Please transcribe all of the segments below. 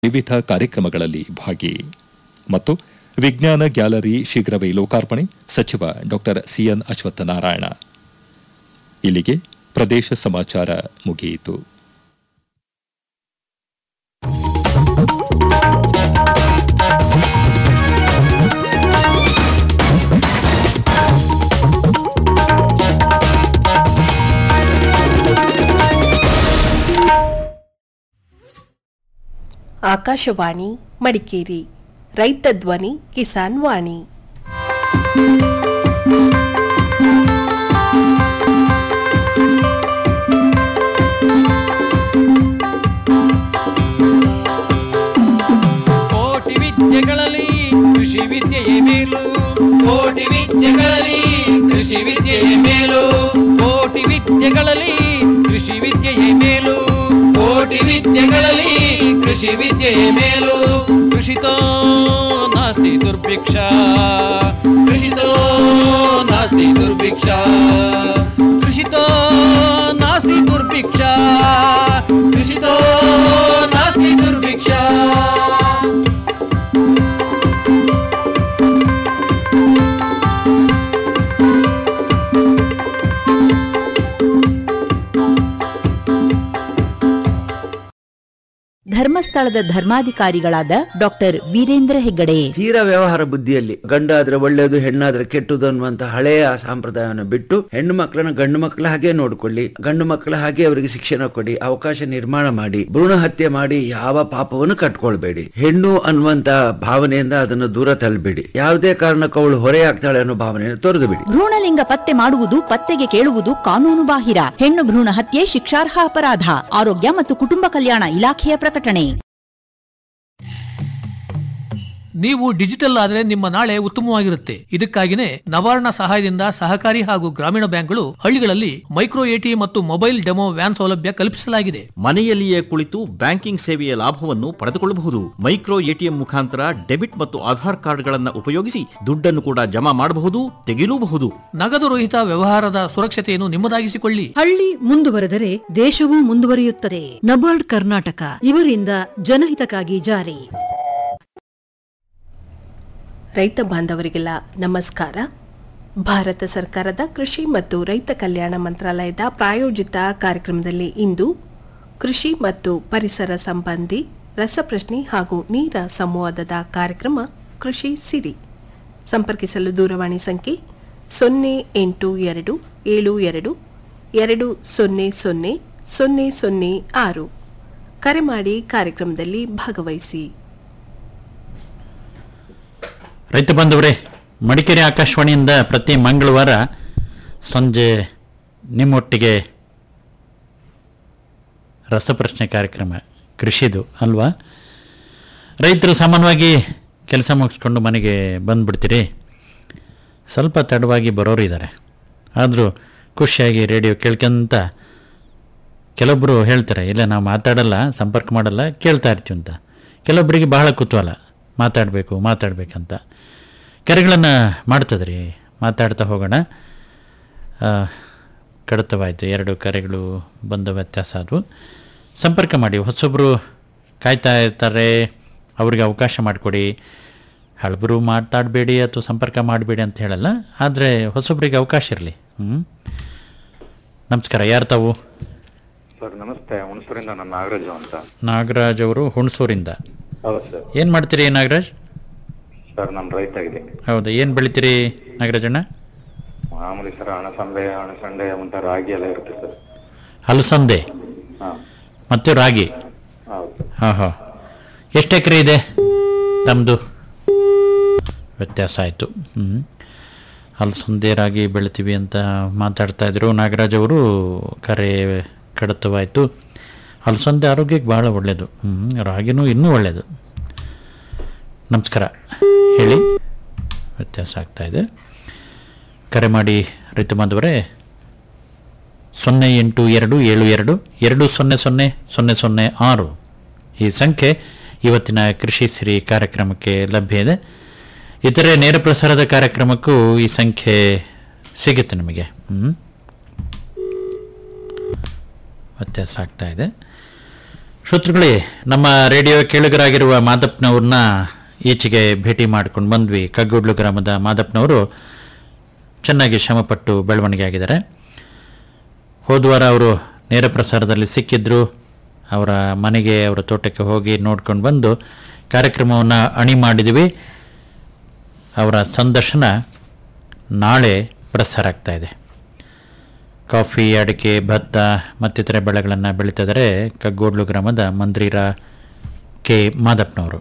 ವಿವಿಧ ಕಾರ್ಯಕ್ರಮಗಳಲ್ಲಿ ಭಾಗಿ ಮತ್ತು ವಿಜ್ಞಾನ ಗ್ಯಾಲರಿ ಶೀಘ್ರವೇ ಲೋಕಾರ್ಪಣೆ ಸಚಿವ ಡಾ ಸಿಎನ್ ಅಶ್ವತ್ಥನಾರಾಯಣ ಇಲ್ಲಿಗೆ ಪ್ರದೇಶ ಸಮಾಚಾರ ಮುಗಿಯಿತು ಆಕಾಶವಾಣಿ ಮಡಿಕೇರಿ ರೈತ ಧ್ವನಿ ಕಿಸಾನ್ ವಾಣಿ ಕೋಟಿ ವಿದ್ಯೆಗಳಲ್ಲಿ ಕೃಷಿ ವಿದ್ಯೆಯೇ ಮೇಲು ಕೋಟಿ ವಿದ್ಯೆಗಳಲ್ಲಿ ಕೃಷಿ ವಿದ್ಯೆಯೇ ಮೇಲು ಕೋಟಿ ವಿದ್ಯೆಗಳಲ್ಲಿ ಕೃಷಿ ವಿದ್ಯೆಯೇ ಮೇಲು ಕೋಟಿ ವಿದ್ಯೆಗಳಲ್ಲಿ ಕೃಷಿ ವಿದ್ಯೆಯೇ ಮೇಲು ಕೃಷಿತೋ ನಾಸ್ತಿ ದುರ್ಭಿಕ್ಷ ಕೃಷಿತೋ ನಾಸ್ತಿ ದುರ್ಭಿಕ್ಷ ಕೃಷಿತೋ ನಾಸ್ತಿ ದುರ್ಭಿಕ್ಷ ಕೃಷಿತೋ ನಾಸ್ತಿ ದುರ್ಭಿಕ್ಷ ಧರ್ಮಸ್ಥಳದ ಧರ್ಮಾಧಿಕಾರಿಗಳಾದ ಡಾಕ್ಟರ್ ವೀರೇಂದ್ರ ಹೆಗ್ಗಡೆ ತೀರ ವ್ಯವಹಾರ ಬುದ್ಧಿಯಲ್ಲಿ ಗಂಡಾದ್ರೆ ಒಳ್ಳೆಯದು ಹೆಣ್ಣಾದ್ರೆ ಕೆಟ್ಟದು ಅನ್ನುವಂತ ಹಳೆಯ ಸಂಪ್ರದಾಯವನ್ನು ಬಿಟ್ಟು ಹೆಣ್ಣು ಮಕ್ಕಳನ್ನ ಗಂಡು ಮಕ್ಕಳ ಹಾಗೆ ನೋಡ್ಕೊಳ್ಳಿ ಗಂಡು ಮಕ್ಕಳ ಹಾಗೆ ಅವರಿಗೆ ಶಿಕ್ಷಣ ಕೊಡಿ ಅವಕಾಶ ನಿರ್ಮಾಣ ಮಾಡಿ ಭ್ರೂಣ ಹತ್ಯೆ ಮಾಡಿ ಯಾವ ಪಾಪವನ್ನು ಕಟ್ಕೊಳ್ಬೇಡಿ ಹೆಣ್ಣು ಅನ್ನುವಂತ ಭಾವನೆಯಿಂದ ಅದನ್ನು ದೂರ ತಳ್ಳಬೇಡಿ ಯಾವುದೇ ಕಾರಣಕ್ಕೂ ಅವಳು ಹೊರೆಯಾಗ್ತಾಳೆ ಅನ್ನೋ ಭಾವನೆಯನ್ನು ತೊರೆದು ಬಿಡಿ ಭ್ರೂಣಲಿಂಗ ಪತ್ತೆ ಮಾಡುವುದು ಪತ್ತೆಗೆ ಕೇಳುವುದು ಕಾನೂನು ಬಾಹಿರ ಹೆಣ್ಣು ಭ್ರೂಣ ಹತ್ಯೆ ಶಿಕ್ಷಾರ್ಹ ಅಪರಾಧ ಆರೋಗ್ಯ ಮತ್ತು ಕುಟುಂಬ ಕಲ್ಯಾಣ ಇಲಾಖೆಯ ಪ್ರಕಟಣೆ ನೀವು ಡಿಜಿಟಲ್ ಆದರೆ ನಿಮ್ಮ ನಾಳೆ ಉತ್ತಮವಾಗಿರುತ್ತೆ ಇದಕ್ಕಾಗಿನೇ ನವಾರ್ಣ ಸಹಾಯದಿಂದ ಸಹಕಾರಿ ಹಾಗೂ ಗ್ರಾಮೀಣ ಬ್ಯಾಂಕ್ಗಳು ಹಳ್ಳಿಗಳಲ್ಲಿ ಮೈಕ್ರೋ ಎಟಿ ಮತ್ತು ಮೊಬೈಲ್ ಡೆಮೋ ವ್ಯಾನ್ ಸೌಲಭ್ಯ ಕಲ್ಪಿಸಲಾಗಿದೆ ಮನೆಯಲ್ಲಿಯೇ ಕುಳಿತು ಬ್ಯಾಂಕಿಂಗ್ ಸೇವೆಯ ಲಾಭವನ್ನು ಪಡೆದುಕೊಳ್ಳಬಹುದು ಮೈಕ್ರೋ ಎಟಿಎಂ ಮುಖಾಂತರ ಡೆಬಿಟ್ ಮತ್ತು ಆಧಾರ್ ಕಾರ್ಡ್ಗಳನ್ನು ಉಪಯೋಗಿಸಿ ದುಡ್ಡನ್ನು ಕೂಡ ಜಮಾ ಮಾಡಬಹುದು ತೆಗೆಯಲೂಬಹುದು ನಗದು ರಹಿತ ವ್ಯವಹಾರದ ಸುರಕ್ಷತೆಯನ್ನು ನಿಮ್ಮದಾಗಿಸಿಕೊಳ್ಳಿ ಹಳ್ಳಿ ಮುಂದುವರೆದರೆ ದೇಶವೂ ಮುಂದುವರಿಯುತ್ತದೆ ನಬಾರ್ಡ್ ಕರ್ನಾಟಕ ಇವರಿಂದ ಜನಹಿತಕ್ಕಾಗಿ ಜಾರಿ ರೈತ ಬಾಂಧವರಿಗೆಲ್ಲ ನಮಸ್ಕಾರ ಭಾರತ ಸರ್ಕಾರದ ಕೃಷಿ ಮತ್ತು ರೈತ ಕಲ್ಯಾಣ ಮಂತ್ರಾಲಯದ ಪ್ರಾಯೋಜಿತ ಕಾರ್ಯಕ್ರಮದಲ್ಲಿ ಇಂದು ಕೃಷಿ ಮತ್ತು ಪರಿಸರ ಸಂಬಂಧಿ ರಸಪ್ರಶ್ನೆ ಹಾಗೂ ನೀರ ಸಂವಾದದ ಕಾರ್ಯಕ್ರಮ ಕೃಷಿ ಸಿರಿ ಸಂಪರ್ಕಿಸಲು ದೂರವಾಣಿ ಸಂಖ್ಯೆ ಸೊನ್ನೆ ಎಂಟು ಎರಡು ಏಳು ಎರಡು ಎರಡು ಸೊನ್ನೆ ಸೊನ್ನೆ ಸೊನ್ನೆ ಸೊನ್ನೆ ಆರು ಕರೆ ಮಾಡಿ ಕಾರ್ಯಕ್ರಮದಲ್ಲಿ ಭಾಗವಹಿಸಿ ರೈತ ಬಂಧುವರೇ ಮಡಿಕೇರಿ ಆಕಾಶವಾಣಿಯಿಂದ ಪ್ರತಿ ಮಂಗಳವಾರ ಸಂಜೆ ನಿಮ್ಮೊಟ್ಟಿಗೆ ರಸಪ್ರಶ್ನೆ ಕಾರ್ಯಕ್ರಮ ಕೃಷಿದು ಅಲ್ವಾ ರೈತರು ಸಾಮಾನ್ಯವಾಗಿ ಕೆಲಸ ಮುಗಿಸ್ಕೊಂಡು ಮನೆಗೆ ಬಂದುಬಿಡ್ತೀರಿ ಸ್ವಲ್ಪ ತಡವಾಗಿ ಬರೋರು ಇದ್ದಾರೆ ಆದರೂ ಖುಷಿಯಾಗಿ ರೇಡಿಯೋ ಕೇಳ್ಕೊಂತ ಕೆಲವೊಬ್ಬರು ಹೇಳ್ತಾರೆ ಇಲ್ಲ ನಾವು ಮಾತಾಡಲ್ಲ ಸಂಪರ್ಕ ಮಾಡಲ್ಲ ಕೇಳ್ತಾ ಇರ್ತೀವಿ ಅಂತ ಕೆಲವೊಬ್ಬರಿಗೆ ಬಹಳ ಕುತೂಹಲ ಮಾತಾಡಬೇಕು ಮಾತಾಡಬೇಕಂತ ಕರೆಗಳನ್ನು ಮಾಡ್ತದ್ರಿ ಮಾತಾಡ್ತಾ ಹೋಗೋಣ ಆ, ಕಡಿತವಾಯಿತು ಎರಡು ಕರೆಗಳು ಬಂದ ವ್ಯತ್ಯಾಸ ಆದವು ಸಂಪರ್ಕ ಮಾಡಿ ಹೊಸೊಬ್ಬರು ಕಾಯ್ತಾ ಇರ್ತಾರೆ ಅವ್ರಿಗೆ ಅವಕಾಶ ಮಾಡಿಕೊಡಿ ಹಳಬರು ಮಾತಾಡಬೇಡಿ ಅಥವಾ ಸಂಪರ್ಕ ಮಾಡಬೇಡಿ ಅಂತ ಹೇಳಲ್ಲ ಆದರೆ ಹೊಸೊಬ್ಬರಿಗೆ ಅವಕಾಶ ಇರಲಿ ಹ್ಞೂ ನಮಸ್ಕಾರ ಯಾರು ತಾವು ಸರ್ ನಮಸ್ತೆ ಹುಣಸೂರಿಂದ ನಾನು ನಾಗರಾಜು ಅಂತ ನಾಗರಾಜ್ ಅವರು ಹುಣಸೂರಿಂದ ಹೌದು ಸರ್ ಏನು ಮಾಡ್ತೀರಿ ನಾಗರಾಜ್ ಸರ್ ನಾನು ರೈತ ಇದೆ ಹೌದಾ ಏನು ಬೆಳಿತೀರಿ ನಾಗರಾಜಣ್ಣ ಮಾಮೂಲಿ ಸರ್ ಹಣಸಂದೆ ಹಣಸಂಡೆ ಮತ್ತೆ ರಾಗಿ ಎಲ್ಲ ಇರುತ್ತೆ ಸರ್ ಹಲಸಂದೆ ಹಾಂ ಮತ್ತು ರಾಗಿ ಹೌದು ಹಾಂ ಹಾಂ ಎಷ್ಟು ಎಕರೆ ಇದೆ ತಮ್ಮದು ವ್ಯತ್ಯಾಸ ಆಯಿತು ಹ್ಞೂ ಹಲಸಂದೆ ರಾಗಿ ಬೆಳಿತೀವಿ ಅಂತ ಮಾತಾಡ್ತಾ ಇದ್ರು ನಾಗರಾಜ್ ಅವರು ಕರೆ ಕಡಿತವಾಯಿತು ಹಲಸಂದೆ ಆರೋಗ್ಯಕ್ಕೆ ಭಾಳ ಒಳ್ಳೆಯದು ಹ್ಞೂ ರಾಗಿನೂ ಇನ್ನೂ ಒಳ್ಳೆಯದು ನಮಸ್ಕಾರ ಹೇಳಿ ವ್ಯತ್ಯಾಸ ಆಗ್ತಾ ಇದೆ ಕರೆ ಮಾಡಿ ರೈತ ಬಾಂಧವರೇ ಸೊನ್ನೆ ಎಂಟು ಎರಡು ಏಳು ಎರಡು ಎರಡು ಸೊನ್ನೆ ಸೊನ್ನೆ ಸೊನ್ನೆ ಸೊನ್ನೆ ಆರು ಈ ಸಂಖ್ಯೆ ಇವತ್ತಿನ ಕೃಷಿ ಸಿರಿ ಕಾರ್ಯಕ್ರಮಕ್ಕೆ ಲಭ್ಯ ಇದೆ ಇತರೆ ನೇರ ಪ್ರಸಾರದ ಕಾರ್ಯಕ್ರಮಕ್ಕೂ ಈ ಸಂಖ್ಯೆ ಸಿಗುತ್ತೆ ನಿಮಗೆ ಹ್ಞೂ ವ್ಯತ್ಯಾಸ ಆಗ್ತಾ ಇದೆ ಶ್ರೋತೃಗಳೇ ನಮ್ಮ ರೇಡಿಯೋ ಕೇಳುಗರಾಗಿರುವ ಮಾದಪ್ಪನವ್ರನ್ನ ಈಚೆಗೆ ಭೇಟಿ ಮಾಡ್ಕೊಂಡು ಬಂದ್ವಿ ಕಗ್ಗುಡ್ಲು ಗ್ರಾಮದ ಮಾದಪ್ಪನವರು ಚೆನ್ನಾಗಿ ಶ್ರಮಪಟ್ಟು ಬೆಳವಣಿಗೆ ಆಗಿದ್ದಾರೆ ಹೋದ್ವಾರ ಅವರು ನೇರ ಪ್ರಸಾರದಲ್ಲಿ ಸಿಕ್ಕಿದ್ರು ಅವರ ಮನೆಗೆ ಅವರ ತೋಟಕ್ಕೆ ಹೋಗಿ ನೋಡ್ಕೊಂಡು ಬಂದು ಕಾರ್ಯಕ್ರಮವನ್ನು ಅಣಿ ಮಾಡಿದ್ವಿ ಅವರ ಸಂದರ್ಶನ ನಾಳೆ ಪ್ರಸಾರ ಆಗ್ತಾ ಇದೆ ಕಾಫಿ ಅಡಿಕೆ ಭತ್ತ ಮತ್ತಿತರ ಬೆಳೆಗಳನ್ನು ಬೆಳೀತಿದ್ದಾರೆ ಕಗ್ಗೋಡ್ಲು ಗ್ರಾಮದ ಮಂದ್ರಿರ ಕೆ ಮಾದಪ್ಪನವರು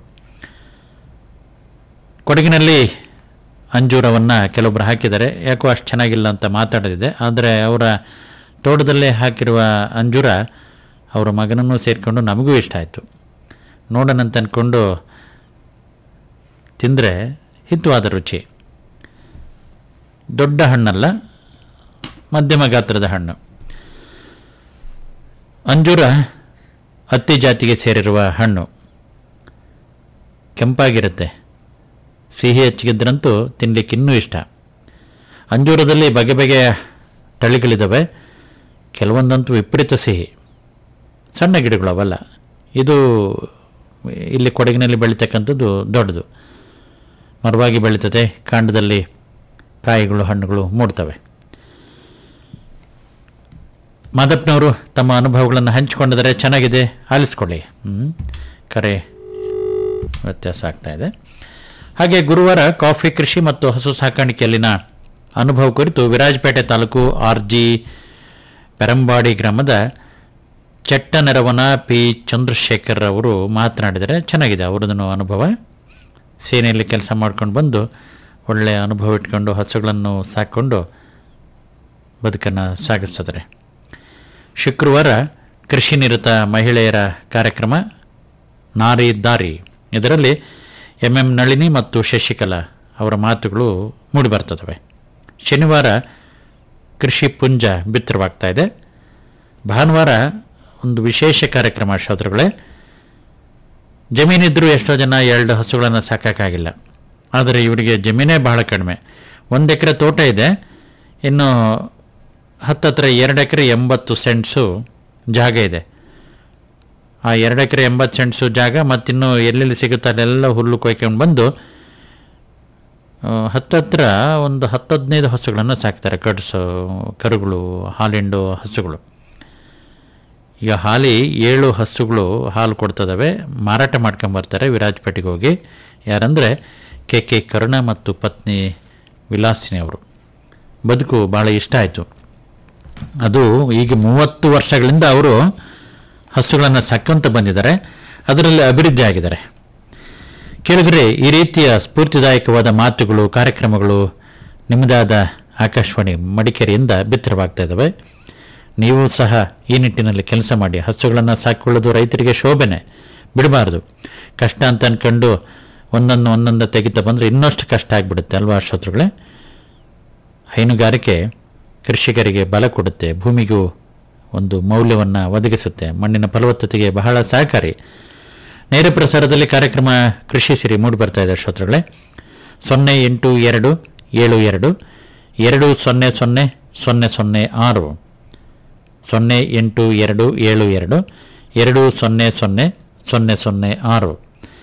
ಕೊಡಗಿನಲ್ಲಿ ಅಂಜೂರವನ್ನು ಕೆಲವೊಬ್ಬರು ಹಾಕಿದ್ದಾರೆ ಯಾಕೋ ಅಷ್ಟು ಚೆನ್ನಾಗಿಲ್ಲ ಅಂತ ಮಾತಾಡೋದಿದೆ ಆದರೆ ಅವರ ತೋಟದಲ್ಲೇ ಹಾಕಿರುವ ಅಂಜೂರ ಅವರ ಮಗನನ್ನು ಸೇರಿಕೊಂಡು ನಮಗೂ ಇಷ್ಟ ಆಯಿತು ನೋಡೋಣ ಅಂತ ಅಂದ್ಕೊಂಡು ತಿಂದರೆ ಹಿತವಾದ ರುಚಿ ದೊಡ್ಡ ಹಣ್ಣಲ್ಲ ಮಧ್ಯಮ ಗಾತ್ರದ ಹಣ್ಣು ಅಂಜೂರ ಹತ್ತಿ ಜಾತಿಗೆ ಸೇರಿರುವ ಹಣ್ಣು ಕೆಂಪಾಗಿರುತ್ತೆ ಸಿಹಿ ಹೆಚ್ಚಿಗಿದ್ರಂತೂ ತಿನ್ನಲಿಕ್ಕೆ ಇನ್ನೂ ಇಷ್ಟ ಅಂಜೂರದಲ್ಲಿ ಬಗೆ ಬಗೆಯ ತಳಿಗಳಿದ್ದಾವೆ ಕೆಲವೊಂದಂತೂ ವಿಪರೀತ ಸಿಹಿ ಸಣ್ಣ ಗಿಡಗಳು ಅವಲ್ಲ ಇದು ಇಲ್ಲಿ ಕೊಡಗಿನಲ್ಲಿ ಬೆಳೀತಕ್ಕಂಥದ್ದು ದೊಡ್ಡದು ಮರವಾಗಿ ಬೆಳೀತದೆ ಕಾಂಡದಲ್ಲಿ ಕಾಯಿಗಳು ಹಣ್ಣುಗಳು ಮೂಡ್ತವೆ ಮಾದಪ್ಪನವರು ತಮ್ಮ ಅನುಭವಗಳನ್ನು ಹಂಚಿಕೊಂಡಿದ್ದಾರೆ ಚೆನ್ನಾಗಿದೆ ಆಲಿಸ್ಕೊಳ್ಳಿ ಹ್ಮ್. ಕರೆ ವ್ಯತ್ಯಾಸ ಆಗ್ತಾ ಇದೆ ಹಾಗೆ ಗುರುವಾರ ಕಾಫಿ ಕೃಷಿ ಮತ್ತು ಹಸು ಸಾಕಾಣಿಕೆಯಲ್ಲಿನ ಅನುಭವ ಕುರಿತು ವಿರಾಜಪೇಟೆ ತಾಲೂಕು ಆರ್ ಜಿ ಪೆರಂಬಾಡಿ ಗ್ರಾಮದ ಚೆಟ್ಟನೆರವನ ಪಿ ಚಂದ್ರಶೇಖರ್ ಅವರು ಮಾತನಾಡಿದರೆ ಚೆನ್ನಾಗಿದೆ ಅವರದನ್ನು ಅನುಭವ ಸೇನೆಯಲ್ಲಿ ಕೆಲಸ ಮಾಡ್ಕೊಂಡು ಬಂದು ಒಳ್ಳೆಯ ಅನುಭವ ಇಟ್ಕೊಂಡು ಹಸುಗಳನ್ನು ಸಾಕೊಂಡು ಬದುಕನ್ನು ಸಾಗಿಸ್ತಿದ್ದಾರೆ ಶುಕ್ರವಾರ ಕೃಷಿ ನಿರತ ಮಹಿಳೆಯರ ಕಾರ್ಯಕ್ರಮ ನಾರಿ ದಾರಿ ಇದರಲ್ಲಿ ಎಂ ಎಂ ನಳಿನಿ ಮತ್ತು ಶಶಿಕಲಾ ಅವರ ಮಾತುಗಳು ಮೂಡಿಬರ್ತದವೆ ಶನಿವಾರ ಕೃಷಿ ಪುಂಜ ಬಿತ್ತರವಾಗ್ತಾ ಇದೆ ಭಾನುವಾರ ಒಂದು ವಿಶೇಷ ಕಾರ್ಯಕ್ರಮ ಶ್ರೋತೃಗಳೇ ಜಮೀನಿದ್ದರೂ ಎಷ್ಟೋ ಜನ ಎರಡು ಹಸುಗಳನ್ನು ಸಾಕೋಕ್ಕಾಗಿಲ್ಲ ಆದರೆ ಇವರಿಗೆ ಜಮೀನೇ ಬಹಳ ಕಡಿಮೆ ಒಂದು ಎಕರೆ ತೋಟ ಇದೆ ಇನ್ನು ಹತ್ತತ್ರ ಎರಡು ಎಕರೆ ಎಂಬತ್ತು ಸೆಂಟ್ಸು ಜಾಗ ಇದೆ ಆ ಎರಡು ಎಕರೆ ಎಂಬತ್ತು ಸೆಂಟ್ಸು ಜಾಗ ಮತ್ತಿನ್ನು ಎಲ್ಲೆಲ್ಲಿ ಸಿಗುತ್ತೆ ಅಲ್ಲೆಲ್ಲ ಹುಲ್ಲು ಕೊಯ್ಕೊಂಡು ಬಂದು ಆ, ಹತ್ತತ್ರ ಒಂದು ಹತ್ತು ಹದಿನೈದು ಹಸುಗಳನ್ನು ಸಾಕ್ತಾರೆ ಕಡ್ಸು ಕರುಗಳು ಹಾಲಿಂಡು ಹಸುಗಳು ಈಗ ಹಾಲಿ ಏಳು ಹಸುಗಳು ಹಾಲು ಕೊಡ್ತದವೆ ಮಾರಾಟ ಮಾಡ್ಕೊಂಬರ್ತಾರೆ ವಿರಾಜಪೇಟೆಗೆ ಹೋಗಿ ಯಾರಂದರೆ ಕೆ ಕೆ ಕರುಣ ಮತ್ತು ಪತ್ನಿ ವಿಲಾಸಿನಿ ಅವರು ಬದುಕು ಭಾಳ ಇಷ್ಟ ಆಯಿತು ಅದು ಈಗ ಮೂವತ್ತು ವರ್ಷಗಳಿಂದ ಅವರು ಹಸುಗಳನ್ನು ಸಾಕೊಂತ ಬಂದಿದ್ದಾರೆ ಅದರಲ್ಲಿ ಅಭಿವೃದ್ಧಿ ಆಗಿದ್ದಾರೆ ಕೇಳಿದರೆ ಈ ರೀತಿಯ ಸ್ಫೂರ್ತಿದಾಯಕವಾದ ಮಾತುಗಳು ಕಾರ್ಯಕ್ರಮಗಳು ನಿಮ್ಮದಾದ ಆಕಾಶವಾಣಿ ಮಡಿಕೇರಿಯಿಂದ ಬಿತ್ತರವಾಗ್ತಾ ಇದ್ದಾವೆ ನೀವು ಸಹ ಈ ನಿಟ್ಟಿನಲ್ಲಿ ಕೆಲಸ ಮಾಡಿ ಹಸುಗಳನ್ನು ಸಾಕೊಳ್ಳೋದು ರೈತರಿಗೆ ಶೋಭೆನೆ ಬಿಡಬಾರ್ದು ಕಷ್ಟ ಅಂತ ಅಂದ್ಕೊಂಡು ಒಂದೊಂದು ಒಂದೊಂದು ತೆಗಿತಾ ಬಂದರೆ ಇನ್ನಷ್ಟು ಕಷ್ಟ ಆಗಿಬಿಡುತ್ತೆ ಅಲ್ವಾ ಶ್ರೋತೃಗಳೇ ಹೈನುಗಾರಿಕೆ ಕೃಷಿಕರಿಗೆ ಬಲ ಕೊಡುತ್ತೆ ಭೂಮಿಗೂ ಒಂದು ಮೌಲ್ಯವನ್ನು ಒದಗಿಸುತ್ತೆ ಮಣ್ಣಿನ ಫಲವತ್ತತೆಗೆ ಬಹಳ ಸಹಕಾರಿ ನೇರ ಪ್ರಸಾರದಲ್ಲಿ ಕಾರ್ಯಕ್ರಮ ಕೃಷಿ ಸಿರಿ ಮೂಡಿ ಬರ್ತಾ ಇದೆ ಶ್ರೋತೃಗಳೇ ಸೊನ್ನೆ ಎಂಟು ಎರಡು ಏಳು ಎರಡು ಎರಡು ಸೊನ್ನೆ ಸೊನ್ನೆ ಸೊನ್ನೆ ಸೊನ್ನೆ ಆರು ಸೊನ್ನೆ ಎಂಟು ಎರಡು ಏಳು ಎರಡು ಎರಡು ಸೊನ್ನೆ ಸೊನ್ನೆ ಸೊನ್ನೆ ಸೊನ್ನೆ ಆರು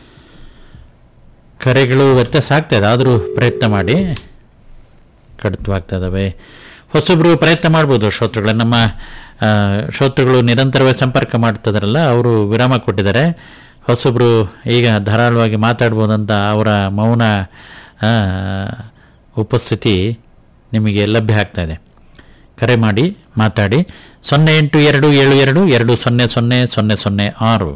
ಕರೆಗಳು ವ್ಯತ್ಯಾಸ ಆಗ್ತಾ ಇದೆ ಆದರೂ ಪ್ರಯತ್ನ ಮಾಡಿ ಕಡಿತವಾಗ್ತಾ ಇದ್ದಾವೆ ಹೊಸಬ್ರು ಪ್ರಯತ್ನ ಮಾಡ್ಬೋದು ಶ್ರೋತೃಗಳೇ ನಮ್ಮ ಆ, ಶ್ರೋತೃಗಳು ನಿರಂತರವಾಗಿ ಸಂಪರ್ಕ ಮಾಡ್ತಿದಾರಲ್ಲ ಅವರು ವಿರಾಮ ಕೊಟ್ಟಿದ್ದಾರೆ ಹೊಸಬ್ರು ಈಗ ಧಾರಾಳವಾಗಿ ಮಾತಾಡ್ಬೋದಂತ ಅವರ ಮೌನ ಆ, ಉಪಸ್ಥಿತಿ ನಿಮಗೆ ಲಭ್ಯ ಆಗ್ತಾ ಇದೆ ಕರೆ ಮಾಡಿ ಮಾತಾಡಿ ಸೊನ್ನೆ ಎಂಟು ಎರಡು ಏಳು ಎರಡು ಎರಡು ಸೊನ್ನೆ ಸೊನ್ನೆ ಸೊನ್ನೆ ಸೊನ್ನೆ ಆರು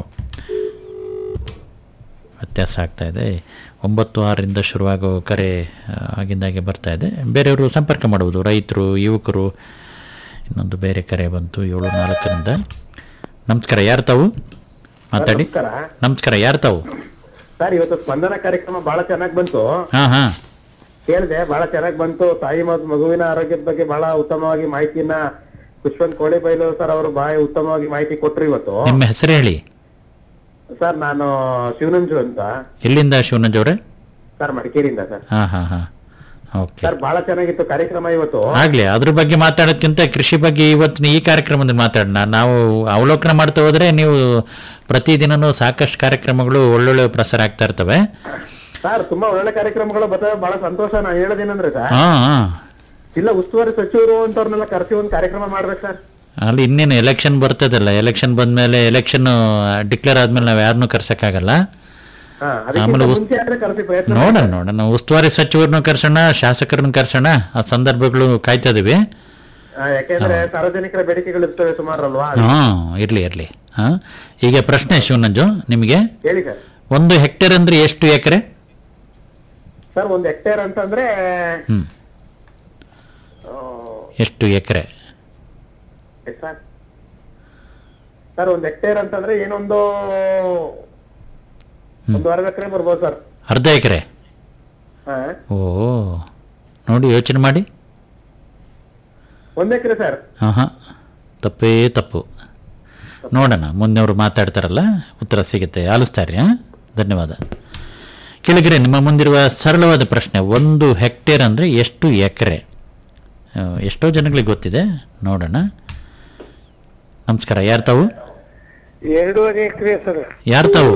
ವ್ಯತ್ಯಾಸ ಆಗ್ತಾ ಇದೆ ಒಂಬತ್ತು ಆರರಿಂದ ಶುರುವಾಗೋ ಕರೆ ಆ, ಆಗಿಂದಾಗೆ ಬರ್ತಾ ಇದೆ ಬೇರೆಯವರು ಸಂಪರ್ಕ ಮಾಡುವುದು ರೈತರು ಯುವಕರು ಇನ್ನೊಂದು ಬೇರೆ ಕರೆ ಬಂತು ಏಳು ನಾಲ್ಕರಿಂದ ನಮಸ್ಕಾರ ಯಾರು ತಾವು ಮಾತಾಡಿ ನಮಸ್ಕಾರ. ನಮಸ್ಕಾರ ಯಾರು ತಾವು ಸರ್ ಇವತ್ತು ಸ್ಪಂದನ ಕಾರ್ಯಕ್ರಮ ಬಹಳ ಚೆನ್ನಾಗಿ ಬಂತು ಹಾಂ ಹಾಂ ಕೇಳಿದೆ ಬಹಳ ಚೆನ್ನಾಗಿ ಬಂತು ತಾಯಿ ಮತ್ತು ಮಗುವಿನ ಆರೋಗ್ಯದ ಬಗ್ಗೆ ಬಹಳ ಉತ್ತಮವಾಗಿ ಮಾಹಿತಿಯನ್ನ ಪುಷ್ಪನ್ ಕೋಳಿಬೈಲು ಸರ್ ಅವರು ಬಹಳ ಉತ್ತಮವಾಗಿ ಮಾಹಿತಿ ಕೊಟ್ರು ಇವತ್ತು ನಿಮ್ಮ ಹೆಸರು ಹೇಳಿ ಸರ್ ನಾನು ಶಿವನಂಜು ಅಂತ ಎಲ್ಲಿಂದ ಶಿವನಂಜ್ ಅವರೇ ಸರ್ ಮಡಿಕೇರಿಯಿಂದ ಸರ್ ಹಾಂ ಹಾಂ ಹಾಂ ಓಕೆ ಸರ್ ಬಹಳ ಚೆನ್ನಾಗಿತ್ತು ಕಾರ್ಯಕ್ರಮ ಇವತ್ತು ಆಗ್ಲಿ ಅದ್ರ ಬಗ್ಗೆ ಮಾತಾಡೋದ್ಕಿಂತ ಕೃಷಿ ಬಗ್ಗೆ ಇವತ್ತಿನ ಈ ಕಾರ್ಯಕ್ರಮದಲ್ಲಿ ಮಾತಾಡೋಣ ನಾವು ಅವಲೋಕನ ಮಾಡ್ತಾ ಹೋದ್ರೆ ನೀವು ಪ್ರತಿದಿನನೂ ಸಾಕಷ್ಟು ಕಾರ್ಯಕ್ರಮಗಳು ಒಳ್ಳೊಳ್ಳೆ ಪ್ರಸಾರ ಆಗ್ತಾ ಇರ್ತವೆ ಸರ್ ತುಂಬಾ ಒಳ್ಳೆ ಕಾರ್ಯಕ್ರಮಗಳು ಬರ್ತವೆ ಬಹಳ ಸಂತೋಷ ನಾನು ಹೇಳೋದೇನಂದ್ರೆ ಸರ್ ಹಾ ಹಾ ಜಿಲ್ಲಾ ಉಸ್ತುವಾರಿ ಸಚಿವರು ಅಂತವ್ರನ್ನೆಲ್ಲ ಕರೆಸಿ ಒಂದು ಕಾರ್ಯಕ್ರಮ ಮಾಡ್ಬೇಕು ಸರ್ ಅಲ್ಲಿ ಇನ್ನೇನು ಎಲೆಕ್ಷನ್ ಬರ್ತದಲ್ಲ ಎಲೆಕ್ಷನ್ ಬಂದ್ಮೇಲೆ ಎಲೆಕ್ಷನ್ ಡಿಕ್ಲೇರ್ ಆದ್ಮೇಲೆ ನಾವು ಯಾರನ್ನೂ ಕರ್ಸಕ್ಕಾಗಲ್ಲ ಹಾ ಅದಕ್ಕಿಂತ ಆಮೇಲೆ ಉಸ್- ಮುಂಚೆ ಆದ್ರೆ ಕರೆಸಿ ಪ್ರಯತ್ನ ನೋಡೋಣ ನೋಡೋಣ ಉಸ್ತುವಾರಿ ಸಚಿವರನ್ನು ಕರ್ಸೋಣ ಶಾಸಕರನ್ನ ಕರ್ಸೋಣ ಆ ಸಂದರ್ಭಗಳು ಕಾಯ್ತಾ ಇದೀವಿ ಹಾ, ಯಾಕೆಂದ್ರೆ ಸಾರ್ವಜನಿಕರ ಬೇಡಿಕೆಗಳು ಇರ್ತವೆ ಸುಮಾರಲ್ವಾ ಹಾ ಇರ್ಲಿ ಇರ್ಲಿ ಹಾ ಈಗ ಪ್ರಶ್ನೆ ಶಿವನಂಜು ನಿಮಗೆ ಹೇಳಿ ಸರ್ ಒಂದು ಹೆಕ್ಟೇರ್ ಅಂದ್ರೆ ಎಷ್ಟು ಎಕರೆ ಸರ್ ಒಂದು ಹೆಕ್ಟೇರ್ ಅಂತಂದ್ರೆ ಹ್ಮ್ ಆ, ಎಷ್ಟು ಎಕರೆ ಎಷ್ಟ್ ಸರ್ ಸರ್ ಒಂದು ಹೆಕ್ಟೇರ್ ಅಂತಂದ್ರೆ ಏನೊಂದು ಒಂದು ಅರ್ಧ ಎಕರೆ ಬರ್ಬೋದು ಸರ್ ಅರ್ಧ ಎಕರೆ ಹಾ ಓ ನೋಡಿ ಯೋಚನೆ ಮಾಡಿ ಒಂದ್ ಎಕರೆ ಸರ್ ಹಾಂ ಹಾಂ ತಪ್ಪೇ ತಪ್ಪು ನೋಡೋಣ ಮುಂದೆ ಅವರು ಮಾತಾಡ್ತಾರಲ್ಲ ಉತ್ತರ ಸಿಗುತ್ತೆ ಆಲಿಸ್ತಾರೆ ಹಾಂ ಧನ್ಯವಾದ ಕೆಳಗರೆ ನಿಮ್ಮ ಮುಂದಿರುವ ಸರಳವಾದ ಪ್ರಶ್ನೆ ಒಂದು ಹೆಕ್ಟೇರ್ ಅಂದರೆ ಎಷ್ಟು ಎಕರೆ ಆ, ಎಷ್ಟೋ ಜನಗಳಿಗೆ ಗೊತ್ತಿದೆ ನೋಡೋಣ ನಮಸ್ಕಾರ ಯಾರು ತಾವು ಎರಡೂವರೆ ಎಕರೆ ಸರ್ ಯಾರು ತಾವು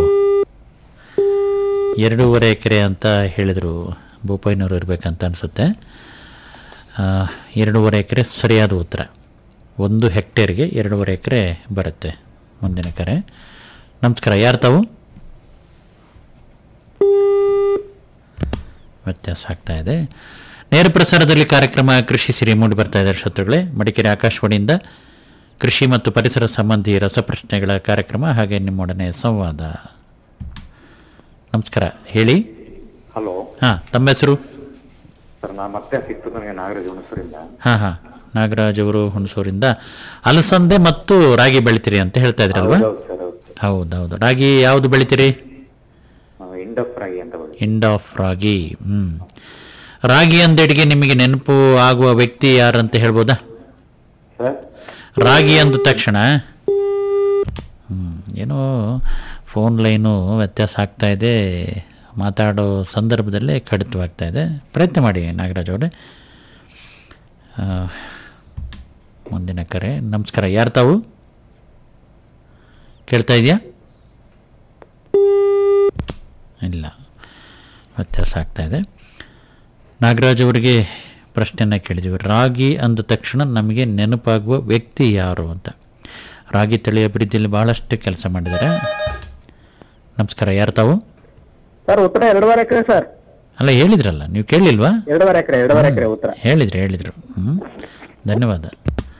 ಎರಡೂವರೆ ಎಕರೆ ಅಂತ ಹೇಳಿದರು ಬೋಪಯ್ಯನವರು ಇರಬೇಕಂತ ಅನಿಸುತ್ತೆ ಆ, ಎರಡೂವರೆ ಎಕರೆ ಸರಿಯಾದ ಉತ್ತರ ಒಂದು ಹೆಕ್ಟೇರ್ಗೆ ಎರಡೂವರೆ ಎಕರೆ ಬರುತ್ತೆ ಮುಂದಿನ ಕರೆ ನಮಸ್ಕಾರ ಯಾರು ತಾವು ವ್ಯತ್ಯಾಸ ಆಗ್ತಾ ಇದೆ ನೇರ ಪ್ರಸಾರದಲ್ಲಿ ಕಾರ್ಯಕ್ರಮ ಕೃಷಿ ಸಿರಿ ಮೂಡಿ ಬರ್ತಾ ಇದೆ ಶ್ರೋತೃಗಳೇ ಮಡಿಕೇರಿ ಆಕಾಶವಾಣಿಯಿಂದ ಕೃಷಿ ಮತ್ತು ಪರಿಸರ ಸಂಬಂಧಿ ರಸಪ್ರಶ್ನೆಗಳ ಕಾರ್ಯಕ್ರಮ ಹಾಗೆ ನಿಮ್ಮೊಡನೆ ಸಂವಾದ ನಮಸ್ಕಾರ ಹೇಳಿ ಹಲೋ ಹಾಂ ತಮ್ಮ ಹೆಸರು ಸರ್ ನಾ ಮತ್ತೆ ಸಿಕ್ತು ನನಗೆ ನಾಗರಾಜ್ ಹುಣಸೂರಿಂದ ಹಾಂ ಹಾಂ ನಾಗರಾಜ್ ಅವರು ಹುಣಸೂರಿಂದ ಅಲಸಂದೆ ಮತ್ತು ರಾಗಿ ಬೆಳಿತೀರಿ ಅಂತ ಹೇಳ್ತಾ ಇದ್ರಲ್ವಾ ಹೌದು ಸರ್ ಹೌದು ಹೌದೌದು ರಾಗಿ ಯಾವುದು ಬೆಳಿತೀರಿ ನಾವು ಇಂಡಫ್ ರಾಗಿ ಅಂತ ಬಳಿ ಇಂಡ್ ಆಫ್ ರಾಗಿ ಹ್ಮ್ ರಾಗಿ ಅಂದೇಟಿಗೆ ನಿಮಗೆ ನೆನಪು ಆಗುವ ವ್ಯಕ್ತಿ ಯಾರಂತ ಹೇಳ್ಬೋದಾ ಸರ್ ರಾಗಿ ಅಂದ ತಕ್ಷಣ ಹ್ಮ್, ಏನೋ ಫೋನ್ ಲೈನು ವ್ಯತ್ಯಾಸ ಆಗ್ತಾ ಇದೆ ಮಾತಾಡೋ ಸಂದರ್ಭದಲ್ಲೇ ಕಡಿತವಾಗ್ತಾ ಇದೆ ಪ್ರಯತ್ನ ಮಾಡಿ ನಾಗರಾಜ್ ಅವರೇ ಆ, ಮುಂದಿನ ಕರೆ ನಮಸ್ಕಾರ ಯಾರು ತಾವು ಕೇಳ್ತಾ ಇದೆಯಾ ಇಲ್ಲ ವ್ಯತ್ಯಾಸ ಆಗ್ತಾ ಇದೆ ನಾಗರಾಜ್ ಅವರಿಗೆ ಪ್ರಶ್ನೆಯನ್ನು ಕೇಳಿದ್ದೀವಿ ರಾಗಿ ಅಂದ ತಕ್ಷಣ ನಮಗೆ ನೆನಪಾಗುವ ವ್ಯಕ್ತಿ ಯಾರು ಅಂತ ರಾಗಿ ತಳಿ ಅಭಿವೃದ್ಧಿಯಲ್ಲಿ ಬಹಳಷ್ಟು ಕೆಲಸ ಮಾಡಿದ್ದಾರೆ ನಮಸ್ಕಾರ ಯಾರು ತಾವು ಸರ್ ಉತ್ತರ ಎರಡೂವರೆ ಎಕರೆ ಸರ್ ಅಲ್ಲ ಹೇಳಿದ್ರಲ್ಲ ನೀವು ಕೇಳಿಲ್ವಾ ಎರಡೂವರೆ ಎಕರೆ ಎರಡೂವರೆ ಎಕರೆ ಉತ್ತರ ಹೇಳಿದ್ರು ಹೇಳಿದರು ಹ್ಞೂ ಧನ್ಯವಾದ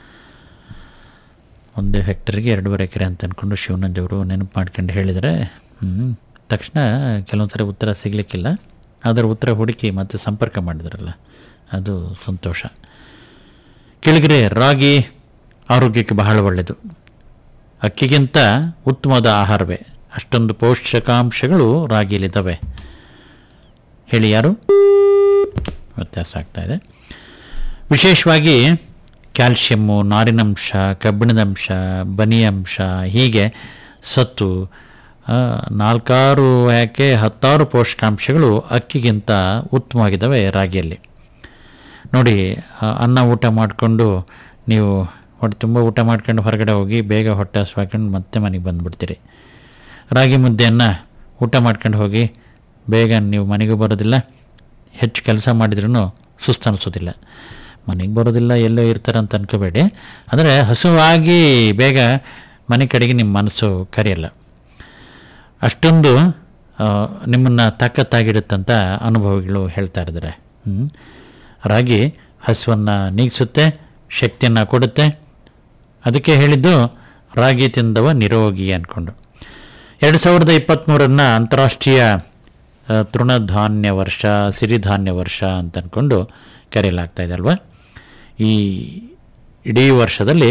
ಒಂದು ಹೆಕ್ಟರ್ಗೆ ಎರಡೂವರೆ ಎಕರೆ ಅಂತ ಅಂದ್ಕೊಂಡು ಶಿವನಂಜ್ ಅವರು ನೆನಪು ಮಾಡ್ಕೊಂಡು ಹೇಳಿದರೆ ಹ್ಞೂ ತಕ್ಷಣ ಕೆಲವೊಂದು ಸರಿ ಉತ್ತರ ಸಿಗಲಿಕ್ಕಿಲ್ಲ ಅದರ ಉತ್ತರ ಹುಡುಕಿ ಮತ್ತೆ ಸಂಪರ್ಕ ಮಾಡಿದ್ರಲ್ಲ ಅದು ಸಂತೋಷ ಕೆಳಗರೆ ರಾಗಿ ಆರೋಗ್ಯಕ್ಕೆ ಬಹಳ ಒಳ್ಳೆಯದು ಅಕ್ಕಿಗಿಂತ ಉತ್ತಮವಾದ ಆಹಾರವೇ ಅಷ್ಟೊಂದು ಪೌಷ್ಟಿಕಾಂಶಗಳು ರಾಗಿಯಲ್ಲಿದ್ದಾವೆ ಹೇಳಿ ಯಾರು ವ್ಯತ್ಯಾಸ ಆಗ್ತಾ ಇದೆ ವಿಶೇಷವಾಗಿ ಕ್ಯಾಲ್ಶಿಯಮ್ಮು ನಾರಿನಂಶ ಕಬ್ಬಿಣದಂಶ ಬನಿಯಂಶ ಹೀಗೆ ಸತ್ತು ಆ, ನಾಲ್ಕಾರು ಯಾಕೆ ಹತ್ತಾರು ಪೋಷಕಾಂಶಗಳು ಅಕ್ಕಿಗಿಂತ ಉತ್ತಮವಾಗಿದ್ದಾವೆ ರಾಗಿಯಲ್ಲಿ ನೋಡಿ ಆ, ಅನ್ನ ಊಟ ಮಾಡಿಕೊಂಡು ನೀವು ಹೊಟ್ಟೆ ತುಂಬ ಊಟ ಮಾಡ್ಕೊಂಡು ಹೊರಗಡೆ ಹೋಗಿ ಬೇಗ ಹೊಟ್ಟೆ ಹಸ್ವಾಕೊಂಡು ಮತ್ತೆ ಮನೆಗೆ ಬಂದುಬಿಡ್ತೀರಿ ರಾಗಿ ಮುದ್ದೆಯನ್ನು ಊಟ ಮಾಡ್ಕೊಂಡು ಹೋಗಿ ಬೇಗ ನೀವು ಮನೆಗೂ ಬರೋದಿಲ್ಲ ಹೆಚ್ಚು ಕೆಲಸ ಮಾಡಿದ್ರೂ ಸುಸ್ತು ಅನಿಸೋದಿಲ್ಲ ಮನೆಗೆ ಬರೋದಿಲ್ಲ ಎಲ್ಲೋ ಇರ್ತಾರೆ ಅಂತ ಅನ್ಕೋಬೇಡಿ ಅಂದರೆ ಹಸುವಾಗಿ ಬೇಗ ಮನೆ ಕಡೆಗೆ ನಿಮ್ಮ ಮನಸ್ಸು ಕರೆಯಲ್ಲ ಅಷ್ಟೊಂದು ನಿಮ್ಮನ್ನು ತಾಕತ್ತಾಗಿಡುತ್ತಂತ ಅನುಭವಿಗಳು ಹೇಳ್ತಾ ಇದ್ದಾರೆ ಹ್ಮ್. ರಾಗಿ ಹಸುವನ್ನು ನೀಗಿಸುತ್ತೆ ಶಕ್ತಿಯನ್ನು ಕೊಡುತ್ತೆ ಅದಕ್ಕೆ ಹೇಳಿದ್ದು ರಾಗಿ ತಿಂದವ ನಿರೋಗಿ ಅಂದ್ಕೊಂಡು ಎರಡು ಸಾವಿರದ ಇಪ್ಪತ್ತ್ಮೂರನ್ನು ಅಂತಾರಾಷ್ಟ್ರೀಯ ಆ, ತೃಣಧಾನ್ಯ ವರ್ಷ ಸಿರಿಧಾನ್ಯ ವರ್ಷ ಅಂತ ಅಂದ್ಕೊಂಡು ಕರೆಯಲಾಗ್ತಾ ಇದೆ ಅಲ್ವಾ ಈ ಇಡೀ ವರ್ಷದಲ್ಲಿ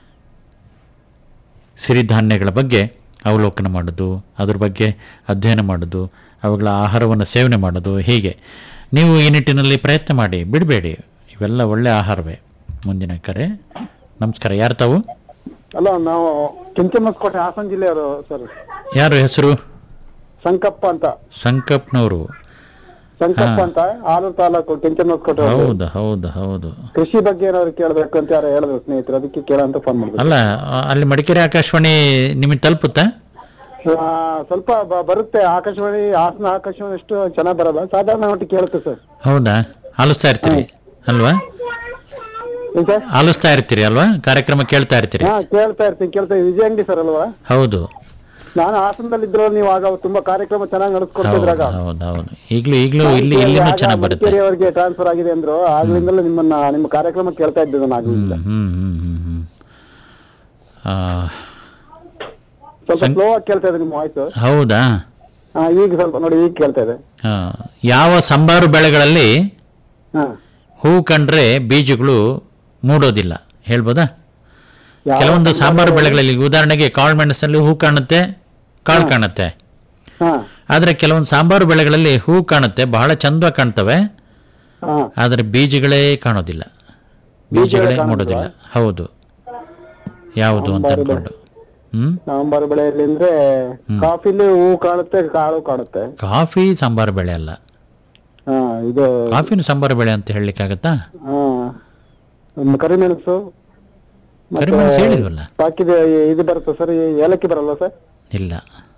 ಸಿರಿಧಾನ್ಯಗಳ ಬಗ್ಗೆ ಅವಲೋಕನ ಮಾಡೋದು ಅದ್ರ ಬಗ್ಗೆ ಅಧ್ಯಯನ ಮಾಡೋದು ಅವುಗಳ ಆಹಾರವನ್ನು ಸೇವನೆ ಮಾಡೋದು ಹೀಗೆ ನೀವು ಈ ನಿಟ್ಟಿನಲ್ಲಿ ಪ್ರಯತ್ನ ಮಾಡಿ ಬಿಡಬೇಡಿ ಇವೆಲ್ಲ ಒಳ್ಳೆ ಆಹಾರವೇ ಮುಂದಿನ ಕರೆ ನಮಸ್ಕಾರ ಯಾರು ತಾವು ಅಲ್ಲ ನಾವು ಕೆಂಚಮ್ಮಸ್ಕೋಟೆ ಹಾಸನ ಜಿಲ್ಲೆಯವರು ಸರ್ ಯಾರು ಹೆಸರು ಸಂಕಪ್ಪ ಅಂತ ಸಂಕಪ್ನವರು ಶಂಕಪ್ಪ ಹಾ. ಅಂತ ಆಲೂರು ತಾಲೂಕು ಕೆಂಚಮ್ಮಸ್ಕೋಟೆ ಹೋಬಳಿ. ಹೌದು ಹೌದು ಹೌದು ಕೃಷಿ ಬಗ್ಗೆ ಏನಾದ್ರು ಕೇಳಬೇಕು ಅಂತ ಯಾರು ಹೇಳಿದ್ರು ಸ್ನೇಹಿತರು ಅದಕ್ಕೆ ಕೇಳ ಅಂತ ಫೋನ್ ಮಾಡಿದ್ರು ಅಲ್ಲ ಆ- ಅಲ್ಲಿ ಮಡಿಕೇರಿ ಆಕಾಶವಾಣಿ ನಿಮಗೆ ತಲುಪುತ್ತಾ ಆ, ಸ್ವಲ್ಪ ಬ- ಬರುತ್ತೆ ಆಕಾಶವಾಣಿ ಹಾಸನ ಆಕಾಶವಾಣಿ ಎಷ್ಟು ಚೆನ್ನಾಗಿ ಬರಲ್ಲ ಸಾಧಾರಣ ಮಟ್ಟಿಗೆ ಕೇಳುತ್ತೆ ಸರ್ ಹೌದಾ ಆಲಿಸ್ತಾ ಇರ್ತೀರಿ ಅಲ್ವಾ ಏನ್ ಸರ್ ಆಲಿಸ್ತಾ ಇರ್ತೀರಿ ಅಲ್ವಾ ಕಾರ್ಯಕ್ರಮ ಕೇಳ್ತಾ ಇರ್ತೀರಿ ಹಾ ಕೇಳ್ತಾ ಇರ್ತೀನಿ ಕೇಳ್ತಾ ವಿಜಯ ಅಂಗಡಿ ಸರ್ ಅಲ್ವಾ ಹೌದು ನಾನು ಹಾಸನದಲ್ಲಿ ಇದ್ರು ನೀವು ಆಗ ತುಂಬಾ ಕಾರ್ಯಕ್ರಮ ಚೆನ್ನಾಗಿ ನಡೆಸ್ಕೊಡ್ತಿದ್ರಾಗ ಹೌದು ಹೌದು ಹೌದು ಈಗಲೂ ಈಗಲೂ ಇಲ್ಲಿ ಇಲ್ಲಿನೂ ಚೆನ್ನಾಗಿ ಬರುತ್ತೆ ಅವರಿಗೆ ಟ್ರಾನ್ಸ್ಫರ್ ಆಗಿದೆ ಅಂದ್ರು ಆಗ್ಲಿಂದಲೂ ನಿಮ್ಮನ್ನ ನಿಮ್ಮ ಕಾರ್ಯಕ್ರಮ ಕೇಳ್ತಾ ಇದ್ದೆ ನಾನು ಆಗ್ಲಿಂದ ಹ್ಮ್ ಹ್ಮ್ ಹ್ಮ್ ಹ್ಮ್ ಆ, ಸ್ವಲ್ಪ ಸ್ಲೋ ಆಗಿ ಕೇಳ್ತಾ ಇದೆ ನಿಮ್ಮ ವಾಯ್ಸ್ ಹೌದಾ ಈಗ ಸ್ವಲ್ಪ ನೋಡಿ ಈಗ ಕೇಳ್ತಾ ಇದೆ ಆ, ಯಾವ ಸಂಬಾರು ಬೆಳೆಗಳಲ್ಲಿ ಹಾ ಹೂ ಕಂಡ್ರೆ ಬೀಜಗಳು ಮೂಡೋದಿಲ್ಲ ಹೇಳ್ಬೋದಾ ಯಾವ ಕೆಲವೊಂದು ಸಂಬಾರು ಸಾಂಬಾರು ಬೆಳೆಗಳಲ್ಲಿ ಉದಾಹರಣೆಗೆ ಕಾಳು ಮೆಣಸಲ್ಲಿ ಹೂ ಕಾಣುತ್ತೆ ಕಾಳು ಕಾಣುತ್ತೆ ಹಾ ಆದರೆ ಕೆಲವೊಂದು ಸಾಂಬಾರು ಬೆಳೆಗಳಲ್ಲಿ ಹೂ ಕಾಣುತ್ತೆ ಬಹಳ ಚಂದ ಕಾಣ್ತವೆ ಹಾ ಆದರೆ ಬೀಜಗಳೇ ಕಾಣೋದಿಲ್ಲ ಬೀಜಗಳೇ ಮೂಡೋದಿಲ್ಲ ಹೌದು ಯಾವುದು ಅಂತ ಸಾಂಬಾರು ಅನ್ಕೊಂಡು ಹ್ಮ್ ಸಾಂಬಾರು ಬೆಳೆಯಲ್ಲಿ ಅಂದ್ರೆ ಕಾಫಿಲಿ ಹೂ ಕಾಣುತ್ತೆ ಕಾಳು ಕಾಣುತ್ತೆ ಕಾಫಿ ಸಾಂಬಾರು ಬೆಳೆ ಅಲ್ಲ ಹಾ ಇದು ಕಾಫಿನ ಸಾಂಬಾರು ಬೆಳೆ ಅಂತ ಹೇಳಲಿಕ್ಕಾಗತ್ತಾ ಹಾ ಒಂದು ಕರಿಮೆಣಸು ಮತ್ತೆ ಕರಿಮೆಣಸು ಹೇಳಿದ್ವಲ್ಲ ಬಾಕಿದು ಇದು ಬರುತ್ತೆ ಸರ್ ಏಲಕ್ಕಿ ಬರಲ್ಲ ಸರ್ ಇಲ್ಲ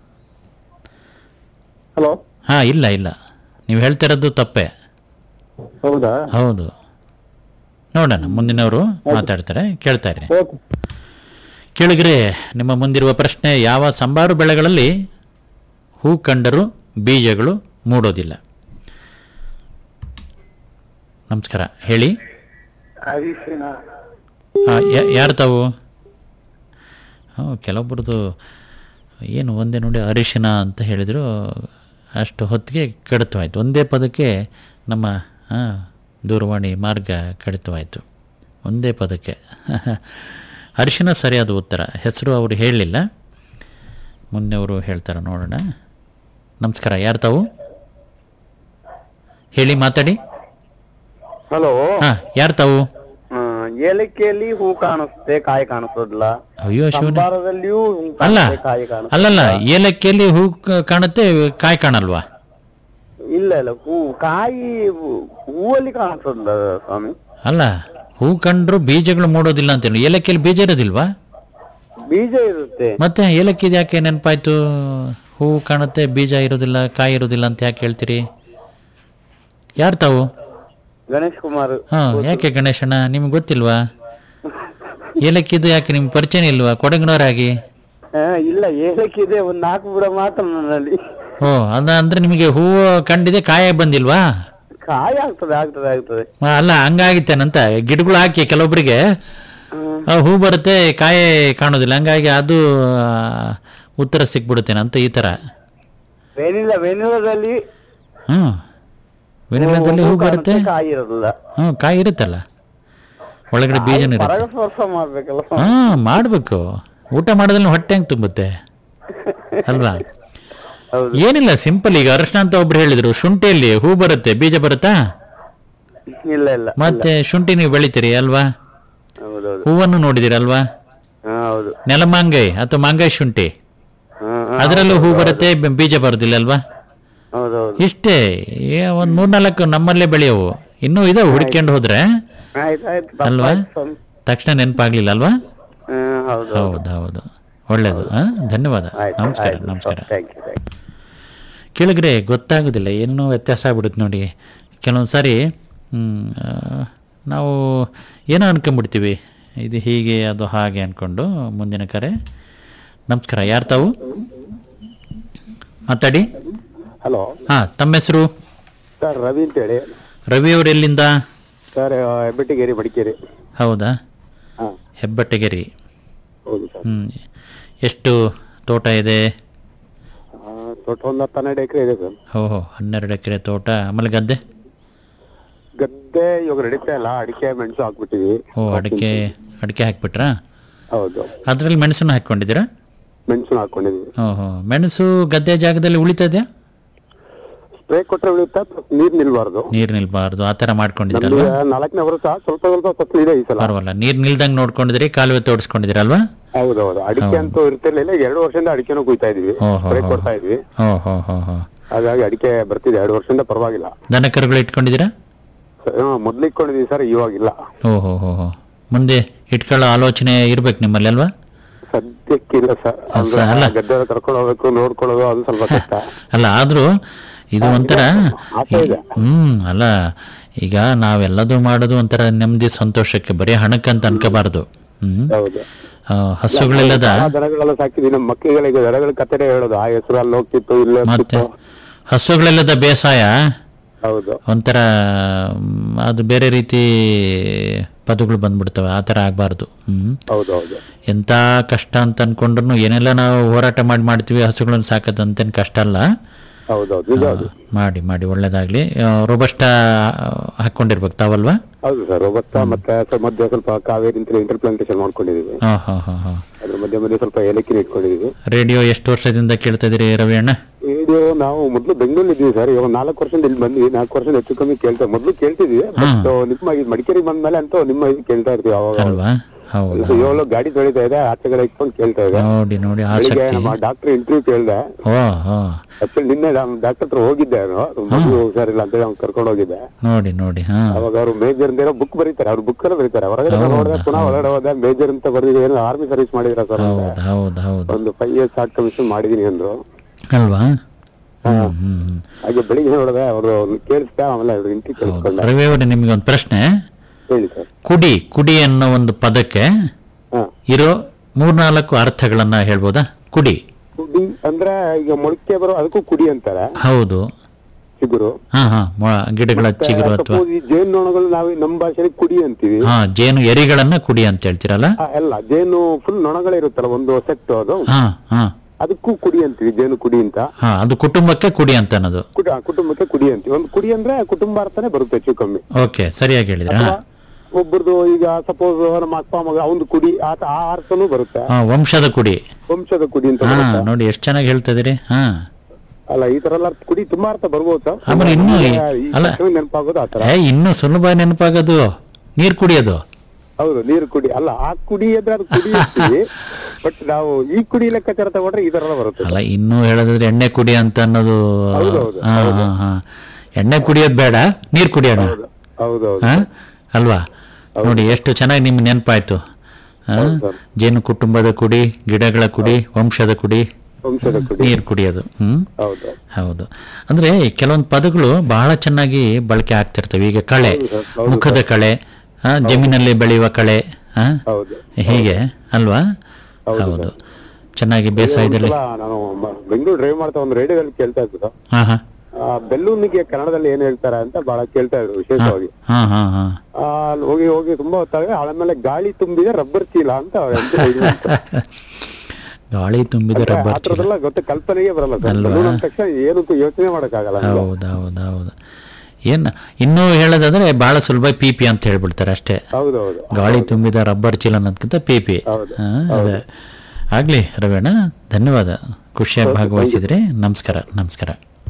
ಹಲೋ ಹಾ ಇಲ್ಲ ಇಲ್ಲ ನೀವು ಹೇಳ್ತಿರೋದು ತಪ್ಪೆ ಹೌದಾ ಹೌದು ನೋಡೋಣ ಮುಂದಿನವರು ಮಾತಾಡ್ತಾರೆ ಕೇಳ್ತಾ ಇರಿ ಓಕೆ ಕೇಳಿದ್ರೆ ನಿಮ್ಮ ಮುಂದಿರುವ ಪ್ರಶ್ನೆ ಯಾವ ಸಂಬಾರು ಬೆಳೆಗಳಲ್ಲಿ ಹೂ ಕಂಡರೂ ಬೀಜಗಳು ಮೂಡೋದಿಲ್ಲ ನಮಸ್ಕಾರ ಹೇಳಿ ಅರಿಶಿನ ಆ, ಯಾ- ಯಾರು ತಾವು ಹಾಂ ಕೆಲವೊಬ್ಬರದು ಏನು ಒಂದೇ ನೋಡಿ ಅರಿಶಿನ ಅಂತ ಹೇಳಿದರು ಅಷ್ಟು ಹೊತ್ತಿಗೆ ಕಡಿತವಾಯಿತು ಒಂದೇ ಪದಕ್ಕೆ ನಮ್ಮ ಆ, ದೂರವಾಣಿ ಮಾರ್ಗ ಕಡಿತವಾಯಿತು ಒಂದೇ ಪದಕ್ಕೆ ಅರಿಶಿನ ಸರಿಯಾದ ಉತ್ತರ ಹೆಸರು ಅವರು ಹೇಳಲಿಲ್ಲ ಮುಂದೆ ಅವರು ಹೇಳ್ತಾರೆ ನೋಡೋಣ ನಮಸ್ಕಾರ ಯಾರು ತಾವು ಹೇಳಿ ಮಾತಾಡಿ ಹಲೋ ಹಾಂ ಯಾರು ತಾವು ಏಲಕ್ಕಿಯಲ್ಲಿ ಹೂ ಕಾಣಿಸುತ್ತೆ ಕಾಯಿ ಕಾಣಿಸೋದಿಲ್ಲ ಅಯ್ಯೋ ಶಿವನೇ ಸಂಬಾರದಲ್ಲಿಯೂ ಹೂ ಅಲ್ಲ ಕಾಣಿಸುತ್ತೆ, ಕಾಯಿ ಕಾಣಿಸುತ್ತೆ ಅಲ್ಲಲ್ಲ ಏಲಕ್ಕಿಯಲ್ಲಿ ಹೂ ಕ- ಕಾಣುತ್ತೆ ಕಾಯಿ ಕಾಣಲ್ವಾ ಇಲ್ಲ ಇಲ್ಲ ಹೂ ಕಾಯಿ ಹೂ- ಹೂವಲ್ಲಿ ಕಾಣಿಸೋದಿಲ್ಲ ಸ್ವಾಮಿ ಅಲ್ಲ ಹೂ ಕಂಡ್ರು ಬೀಜಗಳು ಮೂಡೋದಿಲ್ಲ ಅಂತೇಳಿ ಏಲಕ್ಕಿಯಲ್ಲಿ ಬೀಜ ಇರೋದಿಲ್ವಾ ಬೀಜ ಇರುತ್ತೆ ಮತ್ತೆ ಏಲಕ್ಕಿ ಯಾಕೆ ನೆನಪಾಯ್ತು ಹೂ ಕಾಣುತ್ತೆ ಬೀಜ ಇರೋದಿಲ್ಲ ಕಾಯಿ ಇರೋದಿಲ್ಲ ಅಂತ ಯಾಕೆ ಹೇಳ್ತೀರಿ ಯಾರು ತಾವು ಗಣೇಶ್ ಕುಮಾರ್ ಹಾ ಯಾಕೆ ಗಣೇಶಣ್ಣ ನಿಮ್ಗೆ ಗೊತ್ತಿಲ್ವಾ ಏಲಕ್ಕಿದು ಯಾಕೆ ನಿಮ್ಗೆ ಪರಿಚಯ ಇಲ್ವಾ ಕೊಡಗಿನವರಾಗಿ ಆ, ಇಲ್ಲ ಏಲಕ್ಕಿ ಇದೆ ಒಂದ್ ನಾಲ್ಕು ಬುಡ ಮಾತ್ರ ನನ್ನಲ್ಲಿ ಓ ಅದ ಅಂದ್ರೆ ನಿಮಗೆ ಹೂವು ಕಂಡಿದೆ ಕಾಯ ಬಂದಿಲ್ವಾ ಕಾಯಿ ಆಗ್ತದೆ ಆಗ್ತದೆ ಆಗ್ತದೆ ಆ, ಅಲ್ಲ ಹಂಗಾಗಿತ್ತೇನಂತ ಗಿಡಗಳು ಹಾಕಿ ಕೆಲವೊಬ್ಬರಿಗೆ ಆ, ಹೂ ಬರುತ್ತೆ ಕಾಯಿ ಕಾಣೋದಿಲ್ಲ ಹಂಗಾಗಿ ಅದು ಆ, ಉತ್ತರ ಸಿಕ್ಬಿಡುತ್ತೇನಂತ ಈ ಥರ ವೆನಿಲ್ಲ ವೆನಿಲದಲ್ಲಿ ಹ್ಞೂ ವೆನಿಲಾದಲ್ಲಿ ಹೂ ಬರುತ್ತೆ ಕಾಣುತ್ತೆ, ಕಾಯಿ ಇರೋದಿಲ್ಲ ಹ್ಞೂ ಕಾಯಿ ಇರುತ್ತಲ್ಲ ಒಳಗಡೆ ಬೀಜನೂ ಇರುತ್ತೆ ಪರಾಗಸ್ಪರ್ಶ ಮಾಡ್ಬೇಕಲ್ಲ ಸ್ವಾಮಿ? ಹಾಂ ಮಾಡಬೇಕು ಊಟ ಮಾಡೋದ್ರಲ್ಲಿ ಹೊಟ್ಟೆ ಹೆಂಗೆ ತುಂಬುತ್ತೆ ಅಲ್ವಾ ಏನಿಲ್ಲ ಸಿಂಪಲ್ ಈಗ ಅರಿಶಿನ ಅಂತ ಒಬ್ರು ಹೇಳಿದ್ರು ಶುಂಠಿಯಲ್ಲಿ ಹೂ ಬರುತ್ತೆ ಬೀಜ ಬರುತ್ತಾ ಇಲ್ಲ ಇಲ್ಲ ಮತ್ತೆ ಶುಂಠಿ ನೀವು ಬೆಳಿತೀರಿ ಅಲ್ವಾ ಹೌದೌದು ಹೂವನ್ನು ನೋಡಿದಿರಿ ಅಲ್ವಾ ಹಾ ಹೌದು ನೆಲಮಾಂಗೈ ಅಥವಾ ಮಾಂಗಾಯಿ ಶುಂಠಿ ಹಾ, ಹಾ, ಅದರಲ್ಲೂ ಹೂ ಬರುತ್ತೆ ಬ- ಬೀಜ ಬರೋದಿಲ್ಲ ಅಲ್ವಾ ಹೌದೌದು ಇಷ್ಟೇ ಏ, ಒಂದ್ ಮೂರ್ನಾಲ್ಕು ನಮ್ಮಲ್ಲೇ ಬೆಳೆಯವು ಇನ್ನೂ ಇದಾವೆ ಹುಡ್ಕೊಂಡು ಹೋದ್ರೆ ಆಯ್ತು ಆಯ್ತು ಅಲ್ವಾ ತಪ್ಪಾಯ್ತು ಸ್ವಾಮಿ. ತಕ್ಷಣ ನೆನಪಾಗ್ಲಿಲ್ಲ ಅಲ್ವಾ ಹಾ, ಹೌದು ಹೌದು ಹೌದು ಒಳ್ಳೇದು ಹಾ ಧನ್ಯವಾದ ನಮಸ್ಕಾರ ನಮಸ್ಕಾರ ಥ್ಯಾಂಕ್ ಯು ಥ್ಯಾಂಕ್ ಯು ಕೇಳಿದ್ರೆ ಗೊತ್ತಾಗೋದಿಲ್ಲ ಏನೋ ವ್ಯತ್ಯಾಸ ಆಗ್ಬಿಡುತ್ತೆ ನೋಡಿ ಕೆಲವೊಂದು ಸಾರಿ ಹ್ಮ್, ಆ, ನಾವು ಏನೋ ಅನ್ಕೊಂಬಿಡ್ತೀವಿ ಇದು ಹೀಗೆ ಅದು ಹಾಗೆ ಅಂದ್ಕೊಂಡು ಮುಂದಿನ ಕರೆ ನಮಸ್ಕಾರ ಯಾರು ತಾವು ಮಾತಾಡಿ ಹಲೋ ಹಾಂ ತಮ್ಮ ಹೆಸರು ಸರ್ ರವಿ ಅಂತ ಹೇಳಿ ರವಿ ಅವರು ಎಲ್ಲಿಂದ ಸರ್ ಹೆಬ್ಬೆಟ್ಟಿಗೇರಿ ಮಡಿಕೇರಿ ಹೌದಾ ಹಾ. ಹೆಬ್ಬಟ್ಟಗೆರಿ ಹೌದು ಸರ್ ಹ್ಞೂ ಎಷ್ಟು ತೋಟ ಇದೆ ಆ, ತೋಟ ಒಂದು ಹತ್ತು ಹನ್ನೆರಡು ಎಕರೆ ಇದೆ ಸರ್ ಓಹೋ ಹನ್ನೆರಡು ಎಕರೆ ತೋಟ ಆಮೇಲೆ ಗದ್ದೆ ಗದ್ದೆ ಇವಾಗ ನಡೀತಾ ಇಲ್ಲ ಅಡಿಕೆ ಮೆಣಸು ಹಾಕ್ಬಿಟ್ಟಿವಿ ಓ ಅಡಿಕೆ ಅಡಿಕೆ ಹಾಕ್ಬಿಟ್ರಾ ಹೌದು ಅದರಲ್ಲಿ ಮೆಣಸನ್ನು ಹಾಕ್ಕೊಂಡಿದ್ದೀರಾ ಮೆಣಸು ಹಾಕೊಂಡಿದ್ವಿ ಓಹೋ ಮೆಣಸು ಗದ್ದೆ ಜಾಗದಲ್ಲಿ ಉಳಿತಾ ಇದೆಯಾ ಸ್ಪ್ರೇ ಕೊಟ್ರೆ ಉಳಿಯುತ್ತಾ ನೀರ್ ನಿಲ್ಬಾರ್ದು ನೀರು ನಿಲ್ಬಾರ್ದು ಆ ಥರ ನಮ್ಗೆ ಮಾಡ್ಕೊಂಡಿದ್ದೀರಲ್ವಾ ನಾಲ್ಕನೇ ವರ್ಷ ಸ್ವಲ್ಪ ಸ್ವಲ್ಪ ಫಸಲು ಇದೆ ಈ ಸಲ ಪರವಾಗಿಲ್ಲ ನೀರು ನಿಲ್ದಂಗೆ ನೋಡ್ಕೊಂಡಿದ್ದೀರಿ ಕಾಲುವೆ ತೋಡಿಸ್ಕೊಂಡಿದ್ದೀರಲ್ವಾ ಹೌದೌದು ಅಡಿಕೆ ಅಂತೂ ಇರ್ತಿರ್ಲಿಲ್ಲ ಎರಡು ವರ್ಷದಿಂದ ಅಡಿಕೆನೂ ಕುಯ್ತಾ ಇದೀವಿ ಓಹೋ ಸ್ಪ್ರೇ ಕೊಡ್ತಾ ಇದ್ವಿ ಹೋ ಹೋ ಹೋ ಹೋ ಹಾಗಾಗಿ ಅಡಿಕೆ ಬರ್ತಿದೆ ಎರಡು ವರ್ಷದಿಂದ ಪರವಾಗಿಲ್ಲ ದನ ಕರುಗಳು ಇಟ್ಕೊಂಡಿದ್ದೀರಾ ಸ- ಹಾ, ಮೊದ್ಲು ಇಟ್ಕೊಂಡಿದೀವಿ ಸರ್ ಇವಾಗಿಲ್ಲ ಓಹೋ ಹೋ ಹೋ ಮುಂದೆ ಇಟ್ಕೊಳ್ಳೋ ಆಲೋಚನೆ ಇರ್ಬೇಕು ನಿಮ್ಮಲ್ಲಿ ಅಲ್ವಾ ಸದ್ಯಕ್ಕಿಲ್ಲ ಸರ್ ಸ- ಅಲ್ಲ. ಅಂದ್ರೆ ಗದ್ದೆ ಕರ್ಕೊಂಡು ಹೋಗ್ಬೇಕು ನೋಡ್ಕೊಳ್ಳೋದು ಅದು ಸ್ವಲ್ಪ ಕಷ್ಟ ಅಲ್ಲ ಆದ್ರೂ ಇದು ಒಂಥರ ಆಸೆ ಇದೆ. ಹ್ಮ್ ಅಲ್ಲ ಈಗ ನಾವೆಲ್ಲದೂ ಮಾಡೋದು ಒಂಥರ ನೆಮ್ಮದಿ ಸಂತೋಷಕ್ಕೆ ಬರೀ ಹಣಕ್ಕಂತ ಅನ್ಕೋಬಾರ್ದು ಹ್ಮ್ ಹೌದು ಆ, ಹಸುಗಳಿಲ್ಲದ ಆ ದನಗಳೆಲ್ಲ ಸಾಕಿದೀವಿ ನಮ್ಮ ಮಕ್ಕಳಿಗೆ ದನಗಳ ಕಥೆನೇ ಹೇಳೋದು ಆ ಹೆಸರು ಅಲ್ಲಿ ಹೋಗ್ತಿತ್ತು ಇಲ್ಲೇ ಮತ್ತೆ ಹೋಗ್ತಿತ್ತು ಹಸುಗಳಿಲ್ಲದ ಬೇಸಾಯ ಹೌದು ಒಂಥರ ಮ್, ಅದು ಬೇರೆ ರೀತಿ ಪದಗಳು ಬಂದ್ಬಿಡ್ತವೆ ಆ ಥರ ಆಗಬಾರ್ದು ಹ್ಮ್ ಹೌದು ಹೌದು ಎಂಥ ಕಷ್ಟ ಅಂತ ಅನ್ಕೊಂಡ್ರು ಏನೆಲ್ಲ ನಾವು ಹೋರಾಟ ಮಾಡಿ ಮಾಡ್ತೀವಿ ಹಸುಗಳನ್ನು ಸಾಕೋದಂತೇನು ಕಷ್ಟ ಅಲ್ಲ ಹೌದೌದು ನಿಜ ಹೌದು ಮಾಡಿ ಮಾಡಿ ಒಳ್ಳೇದಾಗ್ಲಿ ರೋಬಸ್ಟ ಹಾಕೊಂಡಿರ್ಬೇಕು ತಾವಲ್ವಾ ಹೌದು ಸರ್ ಒಬ್ಬತ್ತ ಮತ್ತೆ ಸ್ವಲ್ಪ ಮಧ್ಯೆ ಸ್ವಲ್ಪ ಕಾವೇರಿ ಅಂತ ಇಂಟರ್ಪ್ಲಾಂಟೇಶನ್ ಮಾಡ್ಕೊಂಡಿದೀವಿ ಹಾಂ ಹಾಂ ಹಾಂ ಹಾಂ ಅದ್ರ ಮಧ್ಯೆ ಮಧ್ಯೆ ಸ್ವಲ್ಪ ಏಲಕ್ಕಿನ ಇಟ್ಕೊಂಡಿದೀವಿ ರೇಡಿಯೋ ಎಷ್ಟು ವರ್ಷದಿಂದ ಕೇಳ್ತಾ ಇದ್ದೀರಿ ರವಿ ಅಣ್ಣ ಇದು ನಾವು ಮೊದ್ಲು ಬೆಂಗಳೂರಲ್ಲಿ ಇದ್ದೀವಿ ಸರ್ ಇವಾಗ ನಾಲ್ಕು ವರ್ಷದಿಂದ ಇಲ್ಲಿ ಬಂದ್ವಿ ನಾಲ್ಕು ವರ್ಷದಿಂದ ಹೆಚ್ಚು ಕಮ್ಮಿ ಕೇಳ್ತಾ ಮೊದ್ಲು ಕೇಳ್ತಿದ್ವಿ ಬಟ್ ನಿಮ್ಮ ಇದು ಮಡಿಕೇರಿ ಬಂದ್ಮೇಲೆ ಅಂತೂ ನಿಮ್ಮ ಇದು ಕೇಳ್ತಾ ಇರ್ತೀವಿ ಅವಾಗ ಅಲ್ವಾ ಹೌದು ಇದು ಏಳು ಗಾಡಿ ತೊಳಿತಾ ಇದೆ ಆಚೆ ಕಡೆ ಇಟ್ಕೊಂಡು ಕೇಳ್ತಾ ಇದೆ ನೋಡಿ ನೋಡಿ ಬೆಳಿಗ್ಗೆ ಆಸಕ್ತಿ ನಮ್ಮ ಡಾಕ್ಟರ್ ಇಂಟರ್ವ್ಯೂ ಕೇಳ್ದೆ ಓ ಹೋ ಆಕ್ಚುಲಿ ನಿನ್ನೆ ಡಾಕ್ಟರ್ ಹತ್ರ ಹೋಗಿದ್ದೆ ನಾನು ಮಗು ಹುಷಾರಿಲ್ಲ ಅಂತೇಳಿ ಅವ್ನು ಕರ್ಕೊಂಡು ಹೋಗಿದ್ದೆ ನೋಡಿ ನೋಡಿ ಹಾ ಅವಾಗ ಅವರು ಮೇಜರ್ ಏನೋ ಬುಕ್ ಬರೀತಾರೆ ಅವ್ರು ಬುಕ್ ಎಲ್ಲ ಬರೀತಾರೆ ಹೊರಗಡೆ ನಾನು ನೋಡಿದೆ ಪುನಃ ಒಳಗಡೆ ಹೋದೆ ಮೇಜರ್ ಅಂತ ಬರೆದಿದೆ ಏನೋ ಆರ್ಮಿ ಸರ್ವಿಸ್ ಮಾಡಿದ್ರ ಸರ್ ಹೌದು ಹೌದು ಹೌದು ಒಂದು ಫೈವ್ ಇಯರ್ಸ್ ಶಾರ್ಟ್ ಕಮಿಷನ್ ಮಾಡಿದೀನಿ ಅಂದ್ರು ಅಲ್ವಾ ಹ್ಮ್ ಹ್ಮ್ ಹ್ಮ್. ಹಾಗೆ ಬೆಳಿಗ್ಗೆ ನೋಡಿದೆ ಅವರು ಕೇಳಿಸ್ತಾ ಆಮೇಲೆ ಅವ್ರು ಇಂಟಿ ಕೇಳಿಸ್ಕೊಂಡೆ ರವಿ ಅವರೇ ನಿಮಗೆ ಒಂದು ಪ್ರಶ್ನೆ ಹೇಳಿ ಸರ್ ಕುಡಿ ಕುಡಿ ಅನ್ನೋ ಒಂದು ಪದಕ್ಕೆ ಇರೋ ಮೂರ್ನಾಲ್ಕು ಅರ್ಥಗಳನ್ನ ಹೇಳ್ಬೋದಾ ಕುಡಿ ಕುಡಿ ಅಂದ್ರೆ ಈಗ ಮೊಳಕೆ ಬರೋ ಅದಕ್ಕೂ ಕುಡಿ ಅಂತಾರೆ ಹೌದು ಚಿಗುರು ಹಾ ಹಾ ಮೊಳ- ಗಿಡಗಳ ಚಿಗುರು ಅಥವಾ ಸಪೋಸ್ ಈ ಜೇನುನೊಣಗಳು ನಾವು ನಮ್ಮ ಭಾಷೆಯಲ್ಲಿ ಕುಡಿ ಅಂತೀವಿ ಹಾ ಜೇನು ಎರಿಗಳನ್ನ ಕುಡಿ ಅಂತ ಹೇಳ್ತೀರಲ್ಲ ಆ, ಅಲ್ಲ ಜೇನು ಫುಲ್ ನೊಣಗಳೇ ಇರುತ್ತಲ್ಲ ಒಂದು ಸೆಟ್ ಅದು ಹಾ ಹಾ ಅದಕ್ಕೂ ಕುಡಿ ಅಂತೀವಿ ಜೇನು ಕುಡಿ ಅಂತ ಹಾ ಅದು ಕುಟುಂಬಕ್ಕೆ ಕುಡಿ ಅಂತ ಅನ್ನೋದು ಕುಟ- ಕುಟುಂಬಕ್ಕೆ ಕುಡಿ ಅಂತೀವಿ ಒಂದು ಕುಡಿ ಅಂದ್ರೆ ಕುಟುಂಬ ಅರ್ಥನೇ ಬರುತ್ತೆ ಹೆಚ್ಚು ಕಮ್ಮಿ ಓಕೆ ಸರಿಯಾಗಿ ಹೇಳಿದ್ರೆ ಹಾ ಒಬ್ಬರದು ಈಗ ಸಪೋಸ್ ನಮ್ಮ ಅಪ್ಪ ಮಗ ಒಂದು ಕುಡಿ ಆತ ಆ ಅರ್ಥನೂ ಬರುತ್ತೆ ಹಾ ವಂಶದ ಕುಡಿ ವಂಶದ ಕುಡಿ ಅಂತ ಹಾ ಬರುತ್ತೆ ನೋಡಿ ಎಷ್ಟು ಚೆನ್ನಾಗಿ ಹೇಳ್ತಾ ಇದೀರಿ ಹಾ ಅಲ್ಲ ಈ ತರ ಎಲ್ಲ ಕುಡಿ ತುಂಬಾ ಅರ್ಥ ಬರ್ಬೋದು ಸರ್ ಆಮೇಲೆ ಇನ್ನೂ ಈ- ಈ ಅಲ್ಲ. ತಕ್ಷಣ ನೆನಪಾಗೋದು ಆ ತರ ಏ ಇನ್ನು ಸುಲಭ ನೆನಪಾಗೋದು ನೀರ್ ಕುಡಿಯೋದು ಹೌದು ನೀರು ಕುಡಿ ಅಲ್ಲ ಆ ಕುಡಿ ಅಂದ್ರೆ ಅದು ಕುಡಿ ಅಂತೀವಿ ಬಟ್ ನಾವು ಈ ಕುಡಿ ಲೆಕ್ಕಾಚಾರ ತಗೊಂಡ್ರೆ ಈ ತರ ಎಲ್ಲ ಬರುತ್ತೆ ಅಲ್ಲ ಇನ್ನೂ ಹೇಳೋದಾದ್ರೆ ಎಣ್ಣೆ ಕುಡಿ ಅಂತ ಅನ್ನೋದು ಹೌದೌದು, ಹಾ ಹಾ ಹಾ ಎಣ್ಣೆ ಕುಡಿಯೋದು ಬೇಡ ನೀರ್ ಕುಡಿಯೋಣ ಹೌದೌದು ಹಾ ಅಲ್ವಾ ನೋಡಿ ಎಷ್ಟು ಚೆನ್ನಾಗಿ ನಿಮ್ಗೆ ನೆನಪಾಯ್ತು ಹಾ? ಜೇನು ಕುಟುಂಬದ ಕುಡಿ ಗಿಡಗಳ ಕುಡಿ ವಂಶದ ಕುಡಿ ವಂಶದ ಕುಡಿ ನೀರು ಕುಡಿಯೋದು ಹ್ಮ್ ಹೌದು ಹೌದು ಅಂದ್ರೆ ಕೆಲವೊಂದು ಪದಗಳು ಬಹಳ ಚೆನ್ನಾಗಿ ಬಳಕೆ ಆಗ್ತಿರ್ತವೆ ಈಗ ಕಳೆ ಮುಖದ ಕಳೆ ಆ, ಜಮೀನಲ್ಲಿ ಬೆಳೆಯುವ ಕಳೆ ಆ? ಹೌದು ಹೀಗೆ ಅಲ್ವಾ ಹೌದು ಚೆನ್ನಾಗಿ ಬೇಸಾಯದಲ್ಲಿ ಒಂದ್ಸಲ ನಾನು ಮ- ಬೆಂಗಳೂರು ಡ್ರೈವ್ ಮಾಡ್ತಾ ಒಂದು ರೇಡಿಯೋದಲ್ಲಿ ಕೇಳ್ತಾ ಇದ್ರು ಹಾ ಹಾ ಆ, ಬೆಲ್ಲೂನಿಗೆ ಕನ್ನಡದಲ್ಲಿ ಏನ್ ಹೇಳ್ತಾರೆ ಅಂತ ಬಹಳ ಕೇಳ್ತಾ ಇದ್ರು ವಿಶೇಷವಾಗಿ ಹಾ ಹಾ ಹಾ ಆ, ಅಲ್ಲಿ ಹೋಗಿ ಹೋಗಿ ತುಂಬಾ ಹೊತ್ತಾಗ ಆಮೇಲೆ ಗಾಳಿ ತುಂಬಿದೆ ರಬ್ಬರ್ ಚೀಲ ಅಂತ ಅವ್ರು ಎಂತ ಇದು ಅಂತ. ಗಾಳಿ ತುಂಬಿದ ಅಂದ್ರೆ ರಬ್ಬರ್ ಆ ಥರದ್ದೆಲ್ಲ ಗೊತ್ತ ಕಲ್ಪನೆಗೆ ಬರಲ್ಲ ಸರ್ ಅಲ್ವಾ? ಬೆಲೂನ್ ಅಂದ ತಕ್ಷಣ ಏನಕ್ಕೂ ಯೋಚನೆ ಮಾಡಕ್ಕಾಗಲ್ಲ ನಮ್ಗೆ. ಹೌದು ಹೌದು ಹೌದು ಏನ್ ಇನ್ನೂ ಹೇಳೋದಾದ್ರೆ ಬಹಳ ಸುಲಭ ಪಿ ಪಿ ಅಂತ ಹೇಳ್ಬಿಡ್ತಾರೆ ಅಷ್ಟೇ ಹೌದೌದು ಗಾಳಿ ತುಂಬಿದ ರಬ್ಬರ್ ಚೀಲ ಅನ್ನೋದಕ್ಕಿಂತ ಪಿ ಪಿ ಹಾ, ಅದೇ ಆಗ್ಲಿ ರವೀಣ ಧನ್ಯವಾದ ಖುಷಿಯಾಗಿ ಭಾಗವಹಿಸಿದ್ರಿ ನಮಸ್ಕಾರ ನಮಸ್ಕಾರ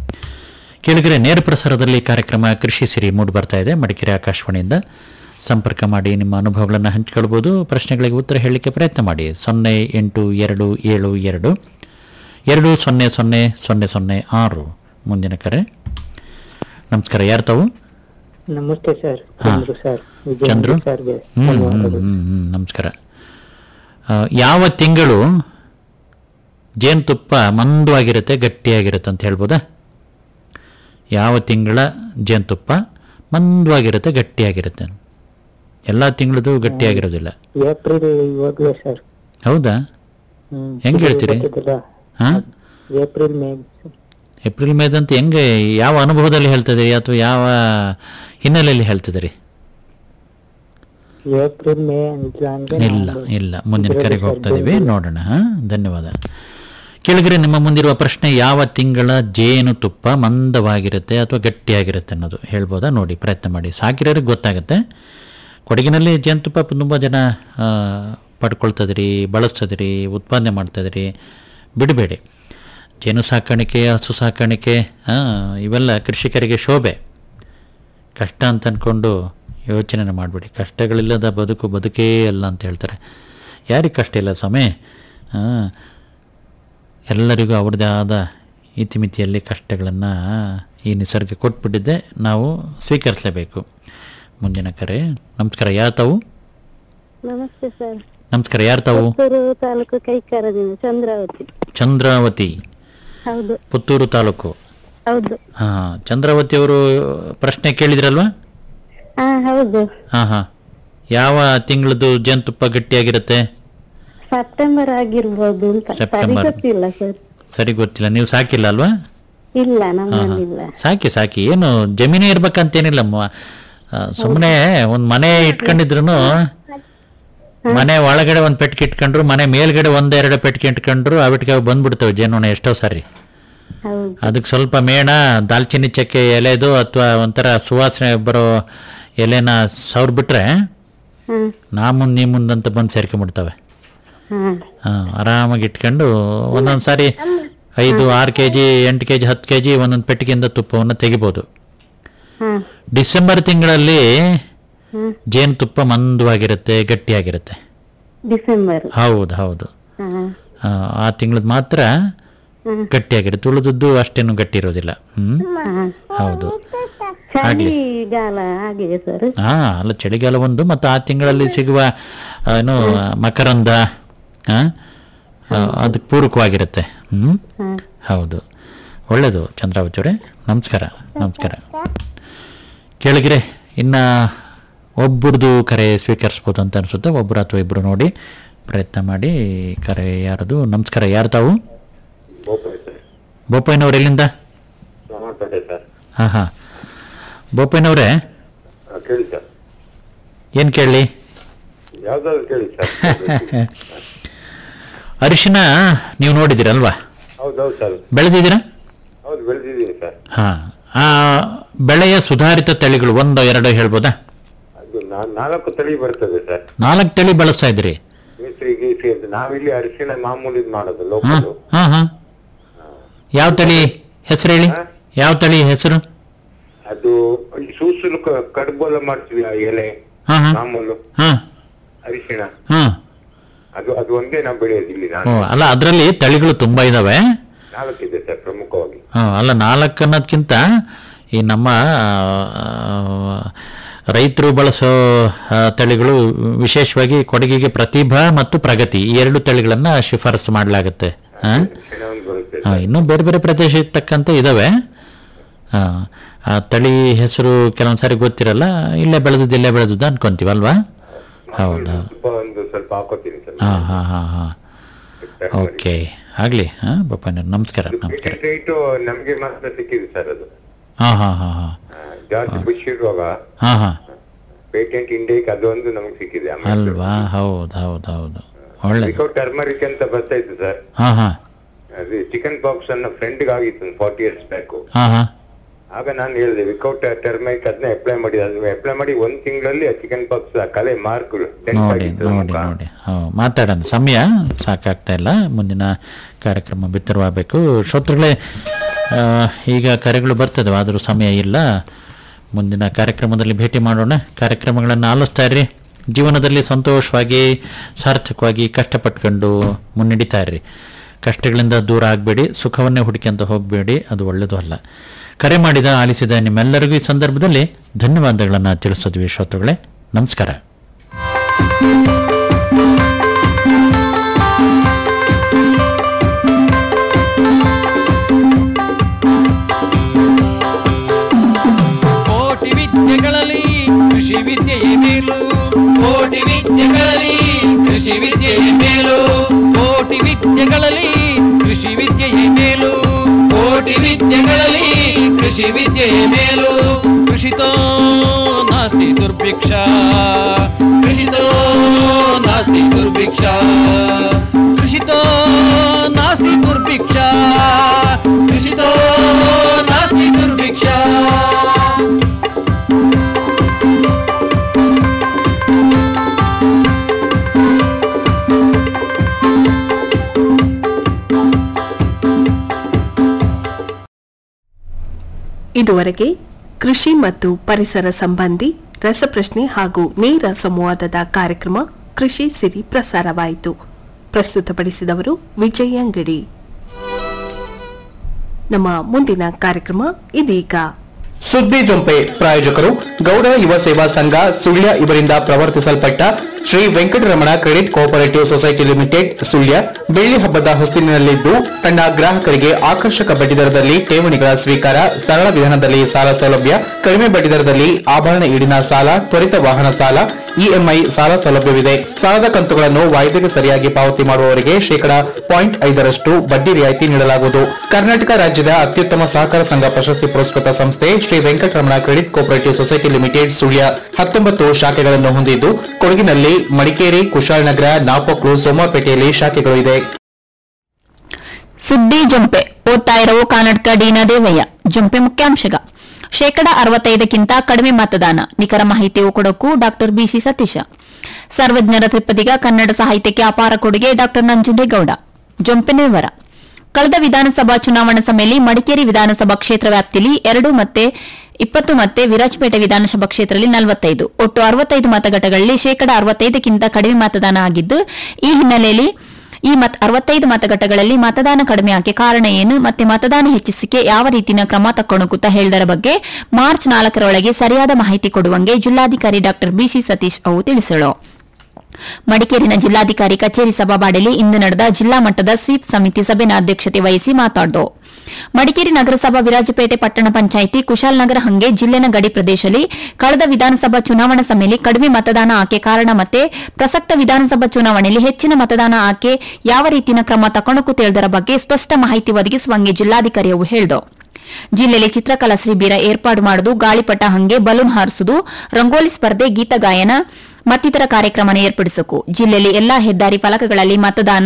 ಕೇಳಿದ್ರೆ ನೇರ ಪ್ರಸಾರದಲ್ಲಿ ಕಾರ್ಯಕ್ರಮ ಕೃಷಿ ಸಿರಿ ಮೂಡಿ ಬರ್ತಾ ಇದೆ ಮಡಿಕೇರಿ ಆಕಾಶವಾಣಿಯಿಂದ ಸಂಪರ್ಕ ಮಾಡಿ ನಿಮ್ಮ ಅನುಭವಗಳನ್ನು ಹಂಚಿಕೊಳ್ಬೋದು ಪ್ರಶ್ನೆಗಳಿಗೆ ಉತ್ತರ ಹೇಳಲಿಕ್ಕೆ ಪ್ರಯತ್ನ ಮಾಡಿ ಸೊನ್ನೆ ಎಂಟು ಎರಡು ಏಳು ಎರಡು ಎರಡು ಸೊನ್ನೆ ಸೊನ್ನೆ ಸೊನ್ನೆ ಸೊನ್ನೆ ಆರು ಮುಂದಿನ ಕರೆ ನಮಸ್ಕಾರ ಯಾರು ತಾವು ನಮಸ್ತೆ ಸರ್ ಹಾ. ಚಂದ್ರು ಸರ್ ವಿಜಯ ಚಂದ್ರು ಸರ್ಗೆ ಹ್ಮ್ ಹ್ಮ್ ಧನ್ಯವಾದಗಳು. ಹ್ಮ್ ಹ್ಮ್ ನಮಸ್ಕಾರ ಆ, ಯಾವ ತಿಂಗಳು ಜೇನುತುಪ್ಪ ಮಂದವಾಗಿರುತ್ತೆ ಗಟ್ಟಿಯಾಗಿರುತ್ತೆ ಅಂತ ಹೇಳ್ಬೋದಾ ಯಾವ ತಿಂಗಳ ಜೇನುತುಪ್ಪ ಮಂದವಾಗಿರುತ್ತೆ ಗಟ್ಟಿಯಾಗಿರುತ್ತೆ ಎಲ್ಲ ತಿಂಗಳದು ಗಟ್ಟಿಯಾಗಿರೋದಿಲ್ಲ ಏಪ್ರಿಲ್ ಇವಾಗಲೇ ಸರ್ ಹೌದಾ ಹ್ಮ್. ಹೆಂಗ್ ಹೇಳ್ತೀರಿ ಗೊತ್ತಿದ್ದಲ್ಲ? ಹಾ ಏಪ್ರಿಲ್ ಮೇ ಏಪ್ರಿಲ್ ಮೇದಂತ ಹೆಂಗೆ ಯಾವ ಅನುಭವದಲ್ಲಿ ಹೇಳ್ತಿದ್ದೀರಿ ಅಥವಾ ಯಾವ ಹಿನ್ನೆಲೆಯಲ್ಲಿ ಹೇಳ್ತಿದ್ದೀರಿ ಏಪ್ರಿಲ್ ಮೇ ಅಂತ ಅಂದ್ರೆ ಇಲ್ಲ ನಾವು ಇಲ್ಲ ಮುಂದಿನ ಇದ್ರಲ್ಲಿ ಕರೆಗೆ ಸರ್ ಹೋಗ್ತಾ ಇದೀವಿ ಬೆಂಗಳೂರು. ನೋಡೋಣ ಹಾ? ಧನ್ಯವಾದ ಕೆಳಗರೆ ನಿಮ್ಮ ಮುಂದಿರುವ ಪ್ರಶ್ನೆ ಯಾವ ತಿಂಗಳ ಜೇನುತುಪ್ಪ ಮಂದವಾಗಿರುತ್ತೆ ಅಥವಾ ಗಟ್ಟಿಯಾಗಿರುತ್ತೆ ಅನ್ನೋದು ಹೇಳ್ಬೋದಾ ನೋಡಿ ಪ್ರಯತ್ನ ಮಾಡಿ ಸಾಕಿರೋರಿಗೆ ಗೊತ್ತಾಗುತ್ತೆ ಕೊಡಗಿನಲ್ಲಿ ಜೇನುತುಪ್ಪ ತುಂಬ ಜನ ಆ, ಪಡ್ಕೊಳ್ತದಿರಿ ಬಳಸ್ತದಿರಿ ಉತ್ಪಾದನೆ ಮಾಡ್ತಾಯಿದ್ರಿ ಬಿಡಬೇಡಿ ಜೇನು ಸಾಕಾಣಿಕೆ ಹಸು ಸಾಕಾಣಿಕೆ ಆ, ಇವೆಲ್ಲ ಕೃಷಿಕರಿಗೆ ಶೋಭೆ ಕಷ್ಟ ಅಂತ ಅಂದ್ಕೊಂಡು ಯೋಚನೆ ಮಾಡಬೇಡಿ ಕಷ್ಟಗಳಿಲ್ಲದ ಬದುಕು ಬದುಕೇ ಅಲ್ಲ ಅಂತ ಹೇಳ್ತಾರೆ ಯಾರಿಗೆ ಕಷ್ಟ ಇಲ್ಲ ಸಮಯ ಎಲ್ಲರಿಗೂ ಅವ್ರದ್ದೇ ಆದ ಇತಿಮಿತಿಯಲ್ಲಿ ಕಷ್ಟಗಳನ್ನು ಈ ನಿಸರ್ಗ ಕೊಟ್ಬಿಟ್ಟಿದ್ದೆ ನಾವು ಸ್ವೀಕರಿಸಲೇಬೇಕು ಮುಂದಿನ ಕರೆ ನಮಸ್ಕಾರ ಯಾರು ತಾವು ನಮಸ್ತೆ ಸರ್ ನಮಸ್ಕಾರ ಯಾರು ತಾವು ಪುತ್ತೂರು ತಾಲೂಕು ಕೈಕಾರದಿಂದ ಚಂದ್ರಾವತಿ ಚಂದ್ರಾವತಿ ಹೌದು ಪುತ್ತೂರು ತಾಲೂಕು ಹೌದು ಹಾಂ ಚಂದ್ರಾವತಿ ಅವರು ಪ್ರಶ್ನೆ ಕೇಳಿದ್ರಲ್ವಾ ಹಾ ಹೌದು ಹಾಂ ಹಾಂ ಯಾವ ತಿಂಗಳದ್ದು ಜೇನುತುಪ್ಪ ಗಟ್ಟಿಯಾಗಿರುತ್ತೆ ಸೆಪ್ಟೆಂಬರ್ ಆಗಿರ್ಬೋದು ಅಂತ ಸರಿ ಸೆಪ್ಟೆಂಬರ್. ಗೊತ್ತಿಲ್ಲ ಸರ್ ಸರಿ ಗೊತ್ತಿಲ್ಲ ನೀವು ಸಾಕಿಲ್ಲ ಅಲ್ವಾ ಇಲ್ಲ ಹಾ, ಹಾ. ನಮ್ಮಲ್ಲಿಲ್ಲ ಸಾಕಿ ಸಾಕಿ ಏನು ಜಮೀನೇ ಇರ್ಬೇಕಂತೇನಿಲ್ಲ ಸುಮ್ಮನೆ ಒಂದು ಮನೆ ಇಟ್ಕೊಂಡಿದ್ರು ಮನೆ ಒಳಗಡೆ ಒಂದು ಪೆಟ್ಟಿಗೆ ಇಟ್ಕೊಂಡ್ರು ಮನೆ ಮೇಲ್ಗಡೆ ಒಂದೆರಡು ಪೆಟ್ಟಿಗೆ ಇಟ್ಕೊಂಡ್ರು ಅವಿಟ್ಗೆ ಅವು ಬಂದ್ಬಿಡ್ತವೆ ಜೇನುಣ ಎಷ್ಟೋ ಸಾರಿ ಹೌದು ಅದಕ್ಕೆ ಸ್ವಲ್ಪ ಮೇಣ ದಾಲ್ಚಿನ್ನಿ ಚಕ್ಕೆ ಎಲೆದು ಅಥವಾ ಒಂಥರ ಸುವಾಸನೆ ಬರೋ ಎಲೆನ ಸವ್ರ್ ಬಿಟ್ರೆ ಹ್ಮ್ ನಾ ಮುಂದೆ ನೀ ಮುಂದಂತ ಬಂದು ಸೇರ್ಕೊಂಡ್ಬಿಡ್ತವೆ ಹ್ಮ್ ಹಾಂ ಆರಾಮಾಗಿ ಇಟ್ಕೊಂಡು ಒಂದೊಂದು ಸಾರಿ ಐದು ಆರು ಕೆ ಜಿ ಎಂಟು ಕೆ ಜಿ ಹತ್ತು ಕೆ ಜಿ ಒಂದೊಂದು ಪೆಟ್ಟಿಗೆಯಿಂದ ತುಪ್ಪವನ್ನು ತೆಗಿಬೋದು ಹ್ಮ್ ಡಿಸೆಂಬರ್ ತಿಂಗಳಲ್ಲಿ ಹ್ಮ್ ಜೇನುತುಪ್ಪ ಮಂದವಾಗಿರುತ್ತೆ ಗಟ್ಟಿಯಾಗಿರುತ್ತೆ ಡಿಸೆಂಬರ್ ಹೌದು ಹೌದು ಹಾ ಆ, ಆ ತಿಂಗಳದ್ದು ಮಾತ್ರ ಹ್ಮ್ ಗಟ್ಟಿಯಾಗಿರುತ್ತೆ ಉಳಿದದ್ದು ಅಷ್ಟೇನು ಗಟ್ಟಿ ಇರೋದಿಲ್ಲ ಹ್ಮ್ ಹಾ. ಹೌದು ಆಗ್ಲಿ. ಚಳಿಗಾಲ ಹಾಗೆ ಸರ್ ಹಾ ಅಲ್ಲ ಚಳಿಗಾಲ ಒಂದು ಮತ್ತು ಆ ತಿಂಗಳಲ್ಲಿ ಸಿಗುವ ಆ, ಏನು ಮಕರಂದ ಆ, ಆ, ಅದಕ್ಕೆ ಪೂರಕವಾಗಿರುತ್ತೆ ಹ್ಮ್ ಹ್ಮ್ ಹೌದು ಒಳ್ಳೆಯದು ಚಂದ್ರಾವತಿ ಅವರೇ ನಮಸ್ಕಾರ ನಮಸ್ಕಾರ ಕೇಳಿದ್ರೆ ಇನ್ನ ಒಬ್ಬರದು ಕರೆ ಸ್ವೀಕರಿಸ್ಬೋದು ಅಂತ ಅನಿಸುತ್ತೆ ಒಬ್ಬರು ಅಥವಾ ಇಬ್ಬರು ನೋಡಿ ಪ್ರಯತ್ನ ಮಾಡಿ ಕರೆ ಯಾರದು ನಮಸ್ಕಾರ ಯಾರು ತಾವು ಬೋಪಯ್ಯನವ್ರು ಎಲ್ಲಿಂದ ಮಾತಾಡಿ ಸರ್ ಹಾಂ ಹಾಂ ಬೋಪಯ್ಯನವ್ರೆ ಹಾ, ಕೇಳಿ ಸರ್ ಏನು ಕೇಳಲಿ ಯಾವ್ದಾದ್ರು ಕೇಳಿ ಸರ್ ಅರಿಶಿನ ನೀವು ನೋಡಿದ್ದೀರಲ್ವಾ ಹೌದೌದು ಸರ್ ಬೆಳೆದಿದ್ದೀರಾ ಹೌದು ಬೆಳೆದಿದ್ದೀನಿ ಸರ್ ಹಾಂ ಆ ಬೆಳೆಯ ಸುಧಾರಿತ ತಳಿಗಳು ಒಂದು ಎರಡು ಹೇಳ್ಬೋದಾ ಅದು ನಾ- ನಾಲ್ಕು ತಳಿ ಬರ್ತದೆ ಸರ್ ನಾಲ್ಕು ತಳಿ ಬಳಸ್ತಾ ಇದ್ದೀರಿ ಕೇಸರಿ ಗೀಸರಿ ಅಂತ ನಾವಿಲ್ಲಿ ಅರಿಶಿಣ ಮಾಮೂಲಿ ಮಾಡೋದು ಹಾಂ ಲೋಕಲ್ ಹಾಂ ಹಾಂ ಯಾವ ತಳಿ ಹೆಸರು ಹೇಳಿ ಯಾವ ತಳಿ ಹೆಸರು ಅದು ಈ ಸೂಸುಲು ಕ- ಕಡುಬೆಲ್ಲ ಮಾಡ್ತೀವಿ ಆ ಎಲೆ ಹಾಂ ಹಾಂ ಮಾಮೂಲು ಹಾಂ ಅರಿಶಿಣ ಹಾಂ ಅದು ಅದು ಒಂದೇ ನಾವು ಬೆಳೆಯೋದು ಇಲ್ಲಿ ಓ ನಾನು ಅಲ್ಲ ಅದರಲ್ಲಿ ತಳಿಗಳು ತುಂಬ ಇದ್ದಾವೆ ನಾಲ್ಕಿದೆ ಸರ್ ಪ್ರಮುಖವಾಗಿ ಹಾಂ ಅಲ್ಲ ನಾಲ್ಕು ಅನ್ನೋದಕ್ಕಿಂತ ಈ ನಮ್ಮ ರೈತರು ಬಳಸೋ ಆ, ತಳಿಗಳು ವಿಶೇಷವಾಗಿ ಕೊಡಗಿಗೆ ಪ್ರತಿಭಾ ಮತ್ತು ಪ್ರಗತಿ ಈ ಎರಡು ತಳಿಗಳನ್ನು ಶಿಫಾರಸು ಮಾಡಲಾಗುತ್ತೆ ಹಾಂ ಅರಿಶಿಣ ಒಂದು ಬರುತ್ತೆ ಹಾಂ ಇನ್ನೂ ಬೇರೆ ಬೇರೆ ಪ್ರದೇಶಕ್ಕೆ ತಕ್ಕಂತೆ ಇದ್ದಾವೆ ಹಾಂ ಆ ತಳಿ ಹೆಸರು ಕೆಲವೊಂದು ಸಾರಿ ಗೊತ್ತಿರಲ್ಲ ಇಲ್ಲೇ ಬೆಳೆದದ್ದು ಇಲ್ಲೇ ಬೆಳೆದದ್ದು ಅನ್ಕೊಂತೀವಲ್ವಾ ಹೌದು ತುಪ್ಪ ಒಂದು ಸ್ವಲ್ಪ ಹಾಕೋತೀನಿ ಸರ್ ಹಾಂ ಹಾಂ ಹಾಂ ಹಾಂ ಓಕೆ ಆಗಲಿ ಹಾಂ ಬಪ್ಪಣ್ಣ ನಮಸ್ಕಾರ ನಮಸ್ಕಾರ ರೇಟು ನಮ್ಗೆ ಮಾತ್ರ ಸಿಕ್ಕಿದೆ ಸರ್ ಅದು ಹಾಂ ಹಾಂ ಹಾಂ ಹಾಂ ಆ, ಜಾಸ್ತಿ ಖುಷಿ ಇರುವಾಗ ಹಾಂ ಹಾಂ ಪೇಟೆಂಟ್ ಇಂಡಿಯಕ್ ಅದೊಂದು ನಮಗೆ ಸಿಕ್ಕಿದೆ ಅಲ್ವಾ ಹೌದು ಹೌದು ಹೌದು ಒಳ್ಳೆ ವಿಕೌಟ್ ಟರ್ಮರಿಕ್ ಅಂತ ಬರ್ತಾ ಇತ್ತು ಸರ್ ಹಾಂ ಹಾಂ ಅದು ಚಿಕನ್ ಪಾಕ್ಸ್ ಅನ್ನ ಫ್ರೆಂಡ್ ಆಗಿತ್ತು ಫಾರ್ಟಿ ಇಯರ್ಸ್ ಬ್ಯಾಕ್ ಹಾಂ ಹಾಂ ಆಗ ನಾನು ಹೇಳಿದೆ ವಿಕೌಟ್ ಟರ್ಮರಿಕ್ ಅದನ್ನ ಅಪ್ಲೈ ಮಾಡಿ ಅದನ್ನ ಅಪ್ಲೈ ಮಾಡಿ ಒಂದ್ ತಿಂಗಳಲ್ಲಿ ಚಿಕನ್ ಪಾಕ್ಸ್ ಕಲೆ ಮಾರ್ಕ್ ನೋಡಿ ನೋಡಿ ನೋಡಿ ಹಾಂ ಮಾತಾಡೋಣ ಸಮಯ ಸಾಕಾಗ್ತಾ ಇಲ್ಲ ಮುಂದಿನ ಕಾರ್ಯಕ್ರಮ ಬಿತ್ತರವಾಗಬೇಕು ಶ್ರೋತೃಗಳೇ ಆ, ಈಗ ಕರೆಗಳು ಬರ್ತದೆ ಆದರೂ ಸಮಯ ಇಲ್ಲ ಮುಂದಿನ ಕಾರ್ಯಕ್ರಮದಲ್ಲಿ ಭೇಟಿ ಮಾಡೋಣ ಕಾರ್ಯಕ್ರಮಗಳನ್ನು ಆಲಿಸ್ತಾ ಇರ್ರಿ ಜೀವನದಲ್ಲಿ ಸಂತೋಷವಾಗಿ ಸಾರ್ಥಕವಾಗಿ ಕಷ್ಟಪಟ್ಕೊಂಡು ಮುನ್ನಡಿತಾ ಇರ್ರಿ ಕಷ್ಟಗಳಿಂದ ದೂರ ಆಗಬೇಡಿ ಸುಖವನ್ನೇ ಹುಡುಕ್ಯಂತ ಹೋಗಬೇಡಿ ಅದು ಒಳ್ಳೆಯದು ಅಲ್ಲ ಕರೆ ಮಾಡಿದ ಆಲಿಸಿದ ನಿಮ್ಮೆಲ್ಲರಿಗೂ ಈ ಸಂದರ್ಭದಲ್ಲಿ ಧನ್ಯವಾದಗಳನ್ನು ತಿಳಿಸಿದ್ವಿ ಶ್ರೋತೃಗಳೇ ನಮಸ್ಕಾರ ಕೋಟಿ ವಿದ್ಯೆಗಳಲ್ಲಿ ಕೃಷಿ ವಿದ್ಯೆಯೇ ಮೇಲು ಕೋಟಿ ವಿದ್ಯೆಗಳಲ್ಲಿ ಕೃಷಿ ವಿದ್ಯೆಯೇ ಮೇಲು ಕೋಟಿ ವಿದ್ಯೆಗಳಲ್ಲಿ ಕೃಷಿ ವಿದ್ಯೆಯೇ ಮೇಲು ಕೋಟಿ ವಿದ್ಯೆಗಳಲ್ಲಿ ಕೃಷಿ ವಿದ್ಯೆಯೇ ಮೇಲು ಕೃಷಿತೋ ನಾಸ್ತಿ ದುರ್ಭಿಕ್ಷ ಕೃಷಿತೋ ನಾಸ್ತಿ ದುರ್ಭಿಕ್ಷ ಕೃಷಿತೋ ನಾಸ್ತಿ ದುರ್ಭಿಕ್ಷ ಕೃಷಿತೋ ನಾಸ್ತಿ ದುರ್ಭಿಕ್ಷ ಇದುವರೆಗೆ ಕೃಷಿ ಮತ್ತು ಪರಿಸರ ಸಂಬಂಧಿ ರಸಪ್ರಶ್ನೆ ಹಾಗೂ ನೇರ ಸಂವಾದದ ಕಾರ್ಯಕ್ರಮ ಕೃಷಿ ಸಿರಿ ಪ್ರಸಾರವಾಯಿತು ಪ್ರಸ್ತುತಪಡಿಸಿದವರು ವಿಜಯ್ ಅಂಗಡಿ ನಮ್ಮ ಮುಂದಿನ ಕಾರ್ಯಕ್ರಮ ಇದೀಗ ಸುದ್ದಿ ಜೊಂಪೆ ಪ್ರಾಯೋಜಕರು ಗೌಡ ಯುವ ಸೇವಾ ಸಂಘ ಸುಳ್ಯ ಇವರಿಂದ ಪ್ರವರ್ತಿಸಲ್ಪಟ್ಟ Shri Venkataramana credit cooperative society limited Sullia ಬೆಳ್ಳಿ ಹಬ್ಬದ ಹೊಸ್ತಿಲಿನಲ್ಲಿದ್ದು ತನ್ನ ಗ್ರಾಹಕರಿಗೆ ಆಕರ್ಷಕ ಬಡ್ಡಿದರದಲ್ಲಿ ಠೇವಣಿಗಳ ಸ್ವೀಕಾರ ಸರಳ ವಿಧಾನದಲ್ಲಿ ಸಾಲ ಸೌಲಭ್ಯ ಕಡಿಮೆ ಬಡ್ಡಿದರದಲ್ಲಿ ಆಭರಣ ಈಡಿನ ಸಾಲ ತ್ವರಿತ ವಾಹನ ಸಾಲ ಇಎಂಐ ಸಾಲ ಸೌಲಭ್ಯವಿದೆ ಸಾಲದ ಕಂತುಗಳನ್ನು ವಾಯ್ದೆಗೆ ಸರಿಯಾಗಿ ಪಾವತಿ ಮಾಡುವವರಿಗೆ ಶೇಕಡಾ ಪಾಯಿಂಟ್ ಐದರಷ್ಟು ಬಡ್ಡಿ ರಿಯಾಯಿತಿ ನೀಡಲಾಗುವುದು ಕರ್ನಾಟಕ ರಾಜ್ಯದ ಅತ್ಯುತ್ತಮ ಸಹಕಾರ ಸಂಘ ಪ್ರಶಸ್ತಿ ಪುರಸ್ಕೃತ ಸಂಸ್ಥೆ Shri Venkataramana credit cooperative society limited Sullia ಹತ್ತೊಂಬತ್ತು ಶಾಖೆಗಳನ್ನು ಹೊಂದಿದ್ದು ಕೊಡಗಿನಲ್ಲಿ ಮಡಿಕೇರಿ ಕುಶಾಲನಗರ ನಾಪೋಕ್ಲು ಸೋಮವಾರಪೇಟೆಯಲ್ಲಿ ಶಾಖೆಗಳು ಇದೆ ಸುದ್ದಿ ಜೊಂಪೆ ಓದ್ತಾ ಇರವು ಕರ್ನಾಟಕ ಡಿನ ದೇವಯ್ಯ ಜೊಂಪೆ ಮುಖ್ಯಾಂಶಗ ಶೇಕಡ ಅರವತ್ತೈದಕ್ಕಿಂತ ಕಡಿಮೆ ಮತದಾನ ನಿಖರ ಮಾಹಿತಿ ಕೊಡಕು ಡಾಕ್ಟರ್ ಬಿಸಿ ಸತೀಶ ಸರ್ವಜ್ಞರ ತ್ರಿಪದಿಗ ಕನ್ನಡ ಸಾಹಿತ್ಯಕ್ಕೆ ಅಪಾರ ಕೊಡುಗೆ ಡಾಕ್ಟರ್ ನಂಜುಂಡೇಗೌಡ ಜೊಂಪಿನ ವಿವರ ಕಳೆದ ವಿಧಾನಸಭಾ ಚುನಾವಣಾ ಸಭೆಯಲ್ಲಿ ಮಡಿಕೇರಿ ವಿಧಾನಸಭಾ ಕ್ಷೇತ್ರ ವ್ಯಾಪ್ತಿಯಲ್ಲಿ ಎರಡು ಮತ್ತೆ ಇಪ್ಪತ್ತು ಮತ್ತೆ ವಿರಾಜಪೇಟೆ ವಿಧಾನಸಭಾ ಕ್ಷೇತ್ರದಲ್ಲಿ ನಲವತ್ತೈದು ಒಟ್ಟು ಅರವತ್ತೈದು ಮತಗಟ್ಟೆಗಳಲ್ಲಿ ಶೇಕಡ ಅರವತ್ತೈದಕ್ಕಿಂತ ಕಡಿಮೆ ಮತದಾನ ಆಗಿದ್ದು ಈ ಹಿನ್ನೆಲೆಯಲ್ಲಿ ಈ ಮತ ಅರವತ್ತೈದು ಮತಗಟ್ಟೆಗಳಲ್ಲಿ ಮತದಾನ ಕಡಿಮೆ ಆಗಿ ಕಾರಣ ಏನು ಮತ್ತೆ ಮತದಾನ ಹೆಚ್ಚಿಸಿಕೆ ಯಾವ ರೀತಿಯ ಕ್ರಮ ತಕ್ಕೊಣಕುತ್ತ ಹೇಳಿದರ ಬಗ್ಗೆ ಮಾರ್ಚ್ ನಾಲ್ಕರೊಳಗೆ ಸರಿಯಾದ ಮಾಹಿತಿ ಕೊಡುವಂಗೆ ಜಿಲ್ಲಾಧಿಕಾರಿ ಡಾ ಬಿಸಿ ಸತೀಶ್ ಅವು ತಿಳಿಸಳು ಮಡಿಕೇರಿನ ಜಿಲ್ಲಾಧಿಕಾರಿ ಕಚೇರಿ ಸಭಾಬಾಡಲಿ ಇಂದು ನಡೆದ ಜಿಲ್ಲಾ ಮಟ್ಟದ ಸ್ವೀಪ್ ಸಮಿತಿ ಸಭೆನ ಅಧ್ಯಕ್ಷತೆ ವಹಿಸಿ ಮಾತಾಡಿದು ಮಡಿಕೇರಿ ನಗರಸಭಾ ವಿರಾಜಪೇಟೆ ಪಟ್ಟಣ ಪಂಚಾಯಿತಿ ಕುಶಾಲನಗರ ಹಂಗೆ ಜಿಲ್ಲೆನ ಗಡಿ ಪ್ರದೇಶದಲ್ಲಿ ಕಳೆದ ವಿಧಾನಸಭಾ ಚುನಾವಣಾ ಸಭೆಯಲ್ಲಿ ಕಡಿಮೆ ಮತದಾನ ಆಕೆ ಕಾರಣ ಮತ್ತೆ ಪ್ರಸಕ್ತ ವಿಧಾನಸಭಾ ಚುನಾವಣೆಯಲ್ಲಿ ಹೆಚ್ಚಿನ ಮತದಾನ ಆಕೆ ಯಾವ ರೀತಿಯ ಕ್ರಮ ತಕೊಳಕು ತಿಳಿದರ ಬಗ್ಗೆ ಸ್ಪಷ್ಟ ಮಾಹಿತಿ ಒದಗಿಸುವಂಗೆ ಜಿಲ್ಲಾಧಿಕಾರಿಯವು ಹೇಳಿದು ಜಿಲ್ಲೆಯಲ್ಲಿ ಚಿತ್ರಕಲಾ ಶಿಬಿರ ಏರ್ಪಾಡು ಮಾಡುವುದು ಗಾಳಿಪಟ ಹಂಗೆ ಬಲೂನ್ ಹಾರಿಸುವುದು ರಂಗೋಲಿ ಸ್ಪರ್ಧೆ ಗೀತ ಗಾಯನ ಮತ್ತಿತರ ಕಾರ್ಯಕ್ರಮ ಏರ್ಪಡಿಸಕು ಜಿಲ್ಲೆಯಲ್ಲಿ ಎಲ್ಲಾ ಹೆದ್ದಾರಿ ಫಲಕಗಳಲ್ಲಿ ಮತದಾನ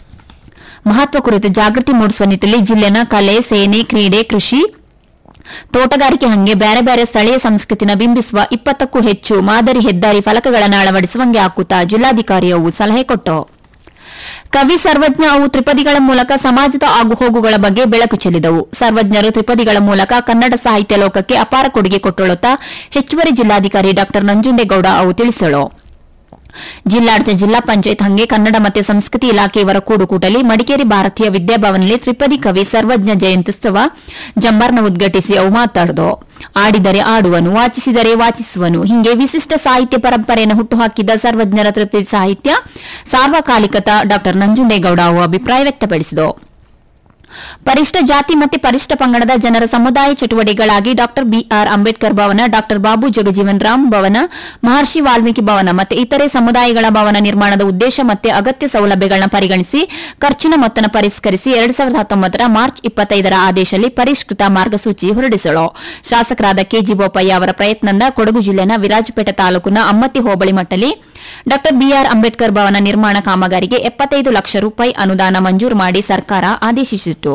ಮಹತ್ವ ಕುರಿತು ಜಾಗೃತಿ ಮೂಡಿಸುವ ನಿಟ್ಟಿನಲ್ಲಿ ಜಿಲ್ಲೆನ ಕಲೆ ಸೇನೆ ಕ್ರೀಡೆ ಕೃಷಿ ತೋಟಗಾರಿಕೆ ಹಂಗೆ ಬೇರೆ ಬೇರೆ ಸ್ಥಳೀಯ ಸಂಸ್ಕೃತಿನ ಬಿಂಬಿಸುವ ಇಪ್ಪತ್ತಕ್ಕೂ ಹೆಚ್ಚು ಮಾದರಿ ಹೆದ್ದಾರಿ ಫಲಕಗಳನ್ನು ಅಳವಡಿಸುವಂಗೆ ಹಾಕುತ್ತಾ ಜಿಲ್ಲಾಧಿಕಾರಿಯವು ಸಲಹೆ ಕೊಟ್ಟರು ಕವಿ ಸರ್ವಜ್ಞ ಅವು ತ್ರಿಪದಿಗಳ ಮೂಲಕ ಸಮಾಜದ ಆಗುಹೋಗುಗಳ ಬಗ್ಗೆ ಬೆಳಕು ಚೆಲ್ಲಿದವು ಸರ್ವಜ್ಞರು ತ್ರಿಪದಿಗಳ ಮೂಲಕ ಕನ್ನಡ ಸಾಹಿತ್ಯ ಲೋಕಕ್ಕೆ ಅಪಾರ ಕೊಡುಗೆ ಕೊಟ್ಟೊಳ್ಳುತ್ತಾ ಹೆಚ್ಚುವರಿ ಜಿಲ್ಲಾಧಿಕಾರಿ ಡಾ ನಂಜುಂಡೇಗೌಡ ಅವು ತಿಳಿಸಳು ಜಿಲ್ಲಾಡಳಿತ ಜಿಲ್ಲಾ ಪಂಚಾಯತ್ ಹಂಗೆ ಕನ್ನಡ ಮತ್ತು ಸಂಸ್ಕೃತಿ ಇಲಾಖೆ ಇವರ ಕೂಡುಕೂಟಲಿ ಮಡಿಕೇರಿ ಭಾರತೀಯ ವಿದ್ಯಾಭವನದಲ್ಲಿ ತ್ರಿಪದಿ ಕವಿ ಸರ್ವಜ್ಞ ಜಯಂತ್ಯುತ್ಸವ ಜಂಬರ್ನ ಉದ್ಘಾಟಿಸಿ ಅವು ಮಾತಾಡಿದು ಆಡಿದರೆ ಆಡುವನು ವಾಚಿಸಿದರೆ ವಾಚಿಸುವನು ಹಿಂಗೆ ವಿಶಿಷ್ಟ ಸಾಹಿತ್ಯ ಪರಂಪರೆಯನ್ನು ಹುಟ್ಟುಹಾಕಿದ್ದ ಸರ್ವಜ್ಞರ ತ್ರಿಪದಿ ಸಾಹಿತ್ಯ ಸಾರ್ವಕಾಲಿಕತ ಡಾ ನಂಜುಂಡೇಗೌಡ ಅವು ಅಭಿಪ್ರಾಯ ವ್ಯಕ್ತಪಡಿಸಿದರು ಪರಿಷ್ಠ ಜಾತಿ ಮತ್ತು ಪರಿಷ್ಠ ಪಂಗಡದ ಜನರ ಸಮುದಾಯ ಚಟುವಟಿಕೆಗಳಾಗಿ ಡಾಕ್ಟರ್ ಬಿಆರ್ ಅಂಬೇಡ್ಕರ್ ಭವನ ಡಾಕ್ಟರ್ ಬಾಬು ಜಗಜೀವನ್ ರಾಮ್ ಭವನ ಮಹರ್ಷಿ ವಾಲ್ಮೀಕಿ ಭವನ ಮತ್ತು ಇತರೆ ಸಮುದಾಯಗಳ ಭವನ ನಿರ್ಮಾಣದ ಉದ್ದೇಶ ಮತ್ತು ಅಗತ್ಯ ಸೌಲಭ್ಯಗಳನ್ನು ಪರಿಗಣಿಸಿ ಖರ್ಚಿನ ಮೊತ್ತನ ಪರಿಷ್ಕರಿಸಿ ಎರಡ್ ಸಾವಿರದ ಹತ್ತೊಂಬತ್ತರ ಮಾರ್ಚ್ ಇಪ್ಪತ್ತೈದರ ಆದೇಶದಲ್ಲಿ ಪರಿಷ್ಕೃತ ಮಾರ್ಗಸೂಚಿ ಹೊರಡಿಸಲು ಶಾಸಕರಾದ ಕೆಜಿ ಬೋಪಯ್ಯ ಅವರ ಪ್ರಯತ್ನದಿಂದ ಕೊಡಗು ಜಿಲ್ಲೆನ ವಿರಾಜಪೇಟೆ ತಾಲೂಕಿನ ಅಮ್ಮತ್ತಿ ಹೋಬಳಿ ಮಟ್ಟಲಿ ಡಾ ಬಿಆರ್ ಅಂಬೇಡ್ಕರ್ ಭವನ ನಿರ್ಮಾಣ ಕಾಮಗಾರಿಗೆ ಎಪ್ಪತ್ತೈದು ಲಕ್ಷ ರೂಪಾಯಿ ಅನುದಾನ ಮಂಜೂರು ಮಾಡಿ ಸರ್ಕಾರ ಆದೇಶಿಸಿತು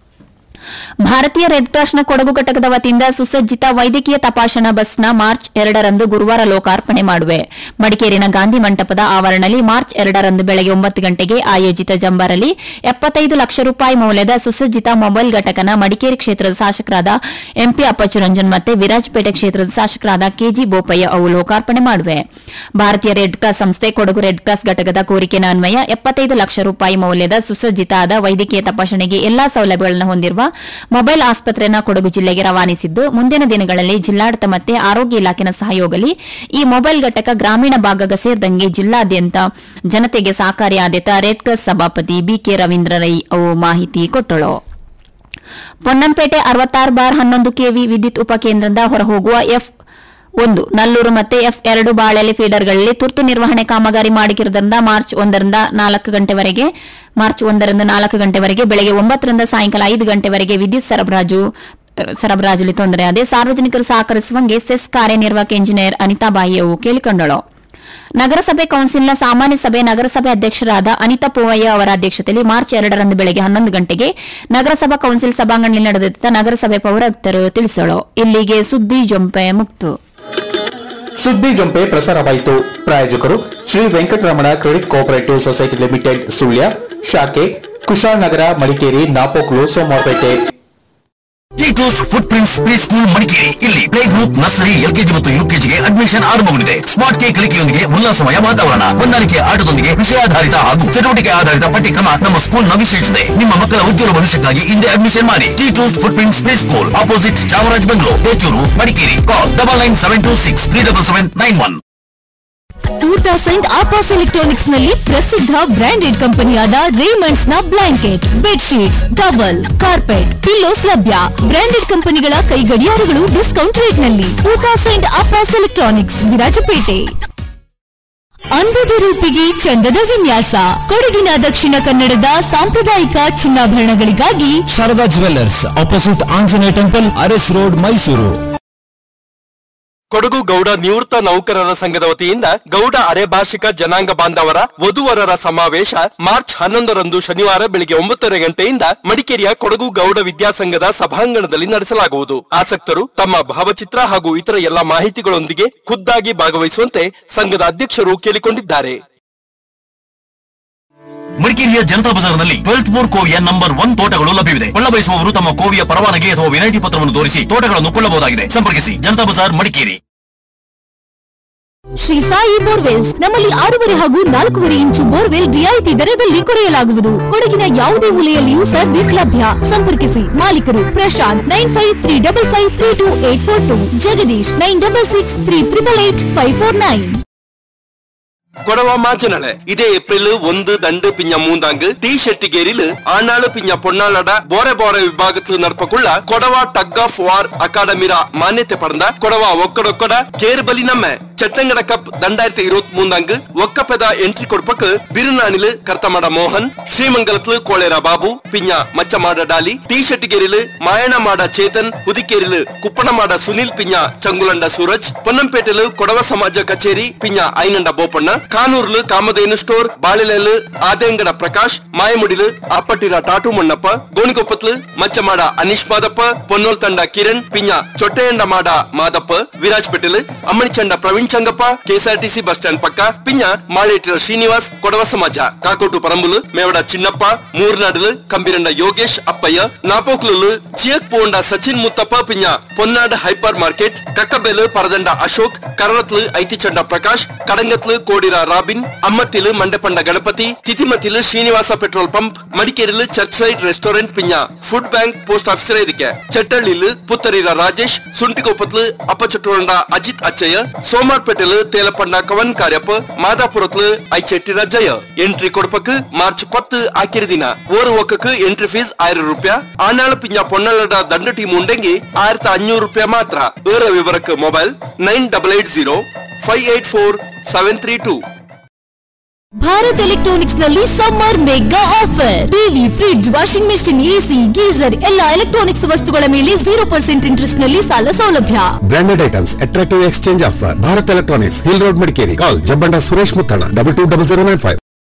ಭಾರತೀಯ ರೆಡ್ ಕ್ರಾಸ್ನ ಕೊಡಗು ಘಟಕದ ವತಿಯಿಂದ ಸುಸಜ್ಜಿತ ವೈದ್ಯಕೀಯ ತಪಾಸಣಾ ಬಸ್ನ ಮಾರ್ಚ್ ಎರಡರಂದು ಗುರುವಾರ ಲೋಕಾರ್ಪಣೆ ಮಾಡುವೆ ಮಡಿಕೇರಿನ ಗಾಂಧಿ ಮಂಟಪದ ಆವರಣದಲ್ಲಿ ಮಾರ್ಚ್ ಎರಡರಂದು ಬೆಳಗ್ಗೆ ಒಂಬತ್ತು ಗಂಟೆಗೆ ಆಯೋಜಿತ ಜಂಬಾರಲ್ಲಿ ಎಪ್ಪತ್ತೈದು ಲಕ್ಷ ರೂಪಾಯಿ ಮೌಲ್ಯದ ಸುಸಜ್ಜಿತ ಮೊಬೈಲ್ ಘಟಕನ ಮಡಿಕೇರಿ ಕ್ಷೇತ್ರದ ಶಾಸಕರಾದ ಎಂಪಿ ಅಪ್ಪಚ್ಚುರಂಜನ್ ಮತ್ತೆ ವಿರಾಜಪೇಟೆ ಕ್ಷೇತ್ರದ ಶಾಸಕರಾದ ಕೆಜಿ ಬೋಪಯ್ಯ ಅವು ಲೋಕಾರ್ಪಣೆ ಮಾಡುವೆ ಭಾರತೀಯ ರೆಡ್ ಕ್ರಾಸ್ ಸಂಸ್ಥೆ ಕೊಡಗು ರೆಡ್ ಕ್ರಾಸ್ ಘಟಕದ ಕೋರಿಕೆನ ಅನ್ವಯ ಎಪ್ಪತ್ತೈದು ಲಕ್ಷ ರೂಪಾಯಿ ಮೌಲ್ಯದ ಸುಸಜ್ಜಿತ ಆದ ವೈದ್ಯಕೀಯ ತಪಾಸಣೆಗೆ ಎಲ್ಲಾ ಸೌಲಭ್ಯಗಳನ್ನು ಹೊಂದಿರುವ ಮೊಬೈಲ್ ಆಸ್ಪತ್ರೆಯನ್ನು ಕೊಡಗು ಜಿಲ್ಲೆಗೆ ರವಾನಿಸಿದ್ದು ಮುಂದಿನ ದಿನಗಳಲ್ಲಿ ಜಿಲ್ಲಾಡಳಿತ ಮತ್ತೆ ಆರೋಗ್ಯ ಇಲಾಖೆನ ಸಹಯೋಗದಲ್ಲಿ ಈ ಮೊಬೈಲ್ ಘಟಕ ಗ್ರಾಮೀಣ ಭಾಗಗ ಸೇರಿದಂಗೆ ಜಿಲ್ಲಾದ್ಯಂತ ಜನತೆಗೆ ಸಹಕಾರಿಯಾದ್ಯತ ರೆಡ್ ಕ್ರಾಸ್ ಸಭಾಪತಿ ಬಿಕೆ ರವೀಂದ್ರ ರೈ ಅವು ಮಾಹಿತಿ ಕೊಟ್ಟಳು ಪೊನ್ನಂಪೇಟೆ ಅರವತ್ತಾರು ಬಾರ್ ಹನ್ನೊಂದು ಕೆವಿ ವಿದ್ಯುತ್ ಉಪಕೇಂದ್ರದಿಂದ ಹೊರಹೋಗುವ ಎಫ್ ಒಂದು ನಲ್ಲೂರು ಮತ್ತೆ ಎಫ್ ಎರಡು ಬಾಳೆಲೆ ಫೀಡರ್ಗಳಲ್ಲಿ ತುರ್ತು ನಿರ್ವಹಣೆ ಕಾಮಗಾರಿ ಮಾಡಿರುವುದರಿಂದ ಮಾರ್ಚ್ ಒಂದರಿಂದ ನಾಲ್ಕು ಗಂಟೆವರೆಗೆ ಮಾರ್ಚ್ ಒಂದರಿಂದ ನಾಲ್ಕು ಗಂಟೆವರೆಗೆ ಬೆಳಗ್ಗೆ ಒಂಬತ್ತರಿಂದ ಸಾಯಂಕಾಲ ಐದು ಗಂಟೆವರೆಗೆ ವಿದ್ಯುತ್ ಸರಬರಾಜು ಸರಬರಾಜಲ್ಲಿ ತೊಂದರೆಯಾದೆ ಸಾರ್ವಜನಿಕರು ಸಹಕರಿಸುವಂಗೆ ಸೆಸ್ ಕಾರ್ಯನಿರ್ವಾಹಕ ಇಂಜಿನಿಯರ್ ಅನಿತಾಬಾಯಿ ಅವು ಕೇಳಿಕೊಂಡಳು ನಗರಸಭೆ ಕೌನ್ಸಿಲ್ನ ಸಾಮಾನ್ಯ ಸಭೆ ನಗರಸಭೆ ಅಧ್ಯಕ್ಷರಾದ ಅನಿತಾ ಪೂವಯ್ಯ ಅವರ ಅಧ್ಯಕ್ಷತೆಯಲ್ಲಿ ಮಾರ್ಚ್ ಎರಡರಂದು ಬೆಳಗ್ಗೆ ಹನ್ನೊಂದು ಗಂಟೆಗೆ ನಗರಸಭಾ ಕೌನ್ಸಿಲ್ ಸಭಾಂಗಣದಲ್ಲಿ ನಡೆದಿದ್ದ ನಗರಸಭೆ ಪೌರಾಯುಕ್ತರು ತಿಳಿಸಳು ಇಲ್ಲಿಗೆ ಸುದ್ದಿ ಜೊಂಪೆ ಮುಕ್ತು ಸುದ್ದಿ ಜೊಂಪೆ ಪ್ರಸಾರವಾಯಿತು ಪ್ರಾಯೋಜಕರು Shri Venkataramana credit cooperative society limited Sullia ಶಾಖೆ ಕುಶಾಲನಗರ ಮಡಿಕೇರಿ ನಾಪೋಕ್ಲು ಸೋಮವಾರಪೇಟೆ ಟೀಟೋಸ್ footprints pre school Madikeri ಇಲ್ಲಿ ಪ್ಲೇ ಗ್ರೂಪ್ ನರ್ಸರಿ ಎಲ್ಕೆಜಿ ಮತ್ತು ಯುಕೆಜಿಗೆ ಅಡ್ಮಿಷನ್ ಆರಂಭಗೊಂಡಿದೆ ಸ್ಮಾರ್ಟ್ ಕೆ ಕಲಿಕೆಯೊಂದಿಗೆ ಉಲ್ಲಾಸಮಯ ವಾತಾವರಣ ಹೊಂದಾಣಿಕೆ ಆಟದೊಂದಿಗೆ ವಿಷಯಾಧಾರಿತ ಹಾಗೂ ಚಟುವಟಿಕೆ ಆಧಾರಿತ ಪಠ್ಯಕ್ರಮ ನಮ್ಮ ಸ್ಕೂಲ್ನ ವಿಶೇಷತೆ ನಿಮ್ಮ ಮಕ್ಕಳ ಉಜ್ವಲ ಭವಿಷ್ಯಕ್ಕಾಗಿ ಹಿಂದೆ ಅಡ್ಮಿಷನ್ ಮಾಡಿ ಟೀಟೋಸ್ footprints pre school opposite Chamaraj Bengaluru ಬೇಚೂರು Madikeri call double nine seven two six three double seven nine one two thousand ಆಪಾಸ್ ಎಲೆಕ್ಟ್ರಾನಿಕ್ಸ್ ನಲ್ಲಿ ಪ್ರಸಿದ್ಧ ಬ್ರಾಂಡೆಡ್ ಕಂಪನಿಯಾದ ರೇಮಂಡ್ಸ್ ನ blanket bedsheets towel carpet pillows ಲಭ್ಯ ಬ್ರಾಂಡೆಡ್ ಕಂಪನಿಗಳ ಕೈಗಡಿಯಾರಗಳು ಡಿಸ್ಕೌಂಟ್ ರೇಟ್ ನಲ್ಲಿ ಟೂ ತೌಸಂಡ್ ಆಪಾಸ್ ಎಲೆಕ್ಟ್ರಾನಿಕ್ಸ್ ವಿರಾಜಪೇಟೆ ಅಂದದ ರೂಪಿಗೆ ಚಂದದ ವಿನ್ಯಾಸ ಕೊಡಗಿನ ದಕ್ಷಿಣ ಕನ್ನಡದ ಸಾಂಪ್ರದಾಯಿಕ ಚಿನ್ನಾಭರಣಗಳಿಗಾಗಿ Sharada jewellers opposite Anjaneya temple Aras road Mysuru Kodagu Gowda ನಿವೃತ್ತ ನೌಕರರ ಸಂಘದ ವತಿಯಿಂದ ಗೌಡ ಅರೆಭಾಷಿಕ ಜನಾಂಗ ಬಾಂಧವರ ವಧುವರರ ಸಮಾವೇಶ ಮಾರ್ಚ್ ಹನ್ನೊಂದರಂದು ಶನಿವಾರ ಬೆಳಿಗ್ಗೆ ಒಂಬತ್ತುವರೆ ಗಂಟೆಯಿಂದ ಮಡಿಕೇರಿಯ ಕೊಡಗು ಗೌಡ ವಿದ್ಯಾಸಂಘದ ಸಭಾಂಗಣದಲ್ಲಿ ನಡೆಸಲಾಗುವುದು ಆಸಕ್ತರು ತಮ್ಮ ಭಾವಚಿತ್ರ ಹಾಗೂ ಇತರ ಎಲ್ಲ ಮಾಹಿತಿಗಳೊಂದಿಗೆ ಖುದ್ದಾಗಿ ಭಾಗವಹಿಸುವಂತೆ ಸಂಘದ ಅಧ್ಯಕ್ಷರು ಕೇಳಿಕೊಂಡಿದ್ದಾರೆ ಮಡಿಕೇರಿಯ ಜನತಾ ಬಜಾರ್ನಲ್ಲಿ ಟ್ವೆಲ್ತ್ ಬೋರ್ ಕೋವಿಯ ನಂಬರ್ ಒನ್ ತೋಟಗಳು ಲಭ್ಯವಿದೆ ಕೊಳ್ಳಬಯಸುವವರು ತಮ್ಮ ಕೋವಿಯ ಪರವಾನಗಿ ಅಥವಾ ವಿನಾಯಿತಿ ಪತ್ರವನ್ನು ತೋರಿಸಿ ತೋಟಗಳನ್ನು ಕೊಳ್ಳಬಹುದಾಗಿದೆ ಸಂಪರ್ಕಿಸಿ ಜನತಾ ಬಜಾರ್ ಮಡಿಕೇರಿ ಶ್ರೀ ಸಾಯಿ ಬೋರ್ವೆಲ್ಸ್ ನಮ್ಮಲ್ಲಿ ಆರೂವರೆ ಹಾಗೂ ನಾಲ್ಕೂವರೆ ಇಂಚು ಬೋರ್ವೆಲ್ ರಿಯಾಯಿತಿ ದರದಲ್ಲಿ ಕೊರೆಯಲಾಗುವುದು ಕೊಡಗಿನ ಯಾವುದೇ ಮೂಲೆಯಲ್ಲಿಯೂ ಸರ್ವಿಸ್ ಲಭ್ಯ ಸಂಪರ್ಕಿಸಿ ಮಾಲೀಕರು Prashanth nine five three double five three two eight four two Jagadish nine double six three triple eight five four nine Kodava மாச்சனல இதே ஏப்ரல் ஒன்று தண்டு பிஞ்ச மூந்தாங்கு டி ஷெட்டிகேரில் ஆனாளு பிஞ்ச பொன்னாளட போರೆ போರೆ ವಿಭಾಗத்தில் ನಡ್ಪಕುಳ್ಳ ಕೊಡವಾ ಟಗ್ ಆಫ್ ವಾರ್ ಅಕಾಡೆಮಿರ ಮಾನ್ಯತೆ ಪಡೆದ ಕೊಡವಾ ಒಕ್ಕಡೊಕ್ಕಡ ಕೇರ್ಬಲಿ ನಮ್ಮ ಚಟ್ಟಂಗಡ ಕಪ್ ரெண்டாயிரத்தி இருபத்தி மூந்தாங்கு ஒக்கப்பெத என்ட்ரி கொடுப்பக்கு ಬಿರುನಾಣಿಲ್ ಕರ್ತಮಡ ಮೋಹನ್ ಶ್ರೀಮಂಗಲತ್ಲು ಕೋಳೇರ ಬಾಬು ಪಿಂಜ ಮಚ್ಚಮಾಡ ಡಾಲಿ ಟಿ ಶೆಟ್ಟಿಗೇರಿಲ್ ಮಾಯಣ ಮಾಡ ಚೇತನ್ ಹುದಿಕೇರಿಲ್ ಕುಪ್ಪಣ ಮಾಡ ಸುನಿಲ್ ಪಿಂಜ ಚಂಗುಲಂಡ ಸೂರಜ್ ಪೊನ್ನಂಪೇಟೆಲು ಕೊಡವ ಸಮಾಜ ಕಚೇರಿ ಪಿಂಜ ಐನಂಡ ಬೋಪಣ್ಣ ಕಾನೂರ್ಲು ಕಾಮಧೇನು ಸ್ಟೋರ್ ಬಾಳೆಲೆಲು ಆದೇಂಗಡ ಪ್ರಕಾಶ್ ಮಾಯಮುಡಿಲು ಅಪ್ಪಟ್ಟಿರ ಟಾಟು ಮಣ್ಣಪ್ಪ ಗೋಣಿಕೊಪ್ಪತ್ಲು ಮಚ್ಚಮಾಡ ಅನೀಶ್ ಮಾದಪ್ಪ ಪೊನ್ನೋಲ್ ತಂಡ ಕಿರಣ್ ಪಿಂಜ ಚೊಟ್ಟೆಯಂಡ ಮಾಡ ಮಾದಪ್ಪ ವಿರಾಜ್ಪೇಟೆಲು Ammanichanda Praveen Changappa KSRTC bus stand ಪಕ್ಕ ಪಿಂಜ ಮಾಳೇಟಿರ ಶ್ರೀನಿವಾಸ್ ಕೊಡವ ಸಮಾಜ ಕಾಕೋಟು ಪರಂಬುಲು ಮೇವಡ ಚಿನ್ನಪ್ಪ ಮೂರ್ನಾಡುಲು ಕಂಬಿರಂಡ ಯೋಗೇಶ್ ಅಪ್ಪಯ್ಯ ನಾಪೋಕ್ಲು ಚಿಯಕ್ ಪೋಂಡ ಸಚಿನ್ ಮುತ್ತಪ್ಪ ಪಿಂಜ ಪೊನ್ನಾಡ್ ಹೈಪರ್ ಮಾರ್ಕೆಟ್ ಕಕ್ಕಬೆಲು ಪರದಂಡ ಅಶೋಕ್ ಕರಳತ್ಲು ಐತಿಚಂಡ ಪ್ರಕಾಶ್ ಕಡಂಗತ್ಲು ಕೋಡಿರ ರಾಬಿನ್ ಅಮ್ಮತ್ತಿಲು ಮಂಡಪಂಡ ಗಣಪತಿ ತಿತಿಮತಿಲು ಶ್ರೀನಿವಾಸ ಪೆಟ್ರೋಲ್ ಪಂಪ್ ಮಡಿಕೇರಿಲು ಚರ್ಚ್ ಸೈಡ್ ರೆಸ್ಟೋರೆಂಟ್ ಪಿಂಜ ಫುಡ್ ಬ್ಯಾಂಕ್ ಪೋಸ್ಟ್ ಆಫೀಸರ್ ಇದಕ್ಕೆ ಚಟ್ಟಳ್ಳಿಲು ಪುತ್ತರಿರ ರಾಜೇಶ್ ಸುಂಟಿಕೊಪ್ಪತ್ಲು ಅಪ್ಪಚಟ್ಟುರಂಡ ಅಜಿತ್ ಅಚ್ಚಯ್ಯ ಸೋಮಾರ್ಪೇಟೆಲು ತೇಲಪಂಡ ಕವನ್ ಕಾರ್ಯಪ್ಪ ಮಾದಾಪುರತ್ಲು ಐಚೆಟ್ಟಿರ ಜಯ ಎಂಟ್ರಿ ಕೊಡ್ಪಕ್ ಮಾರ್ಚ್ ಪತ್ತು ಆಕಿರ ದಿನ ಓರು ಒಕ್ಕಕ್ ಎಂಟ್ರಿ ಫೀಸ್ ಆயிரம் ರೂಪಾಯಿ ಆನಾಳು ಪಿಂಜ ಪೊನ್ನಲಡ ದಂಡ ಟೀಮ್ ಉಂಡೆಂಗಿ ಆயிரத்தி ಅഞ്ഞൂറ് ರೂಪಾಯಿ ಮಾತ್ರ ಏರ ವಿವರಕ್ಕೆ mobile nine double eight zero five eight four seven three two Bharat electronics ನಲ್ಲಿ summer mega offer TV fridge washing machine AC geyser ಎಲ್ಲ ಎಲೆಕ್ಟ್ರಾನಿಕ್ಸ್ ವಸ್ತುಗಳ ಮೇಲೆ ಜೀರೋ ಪರ್ಸೆಂಟ್ ಇಂಟ್ರೆಸ್ಟ್ ನಲ್ಲಿ ಸಾಲ ಸೌಲಭ್ಯ branded items attractive exchange offer Bharat electronics hill road Madikeri call Jabbanda Suresh Muthanna double two double zero nine five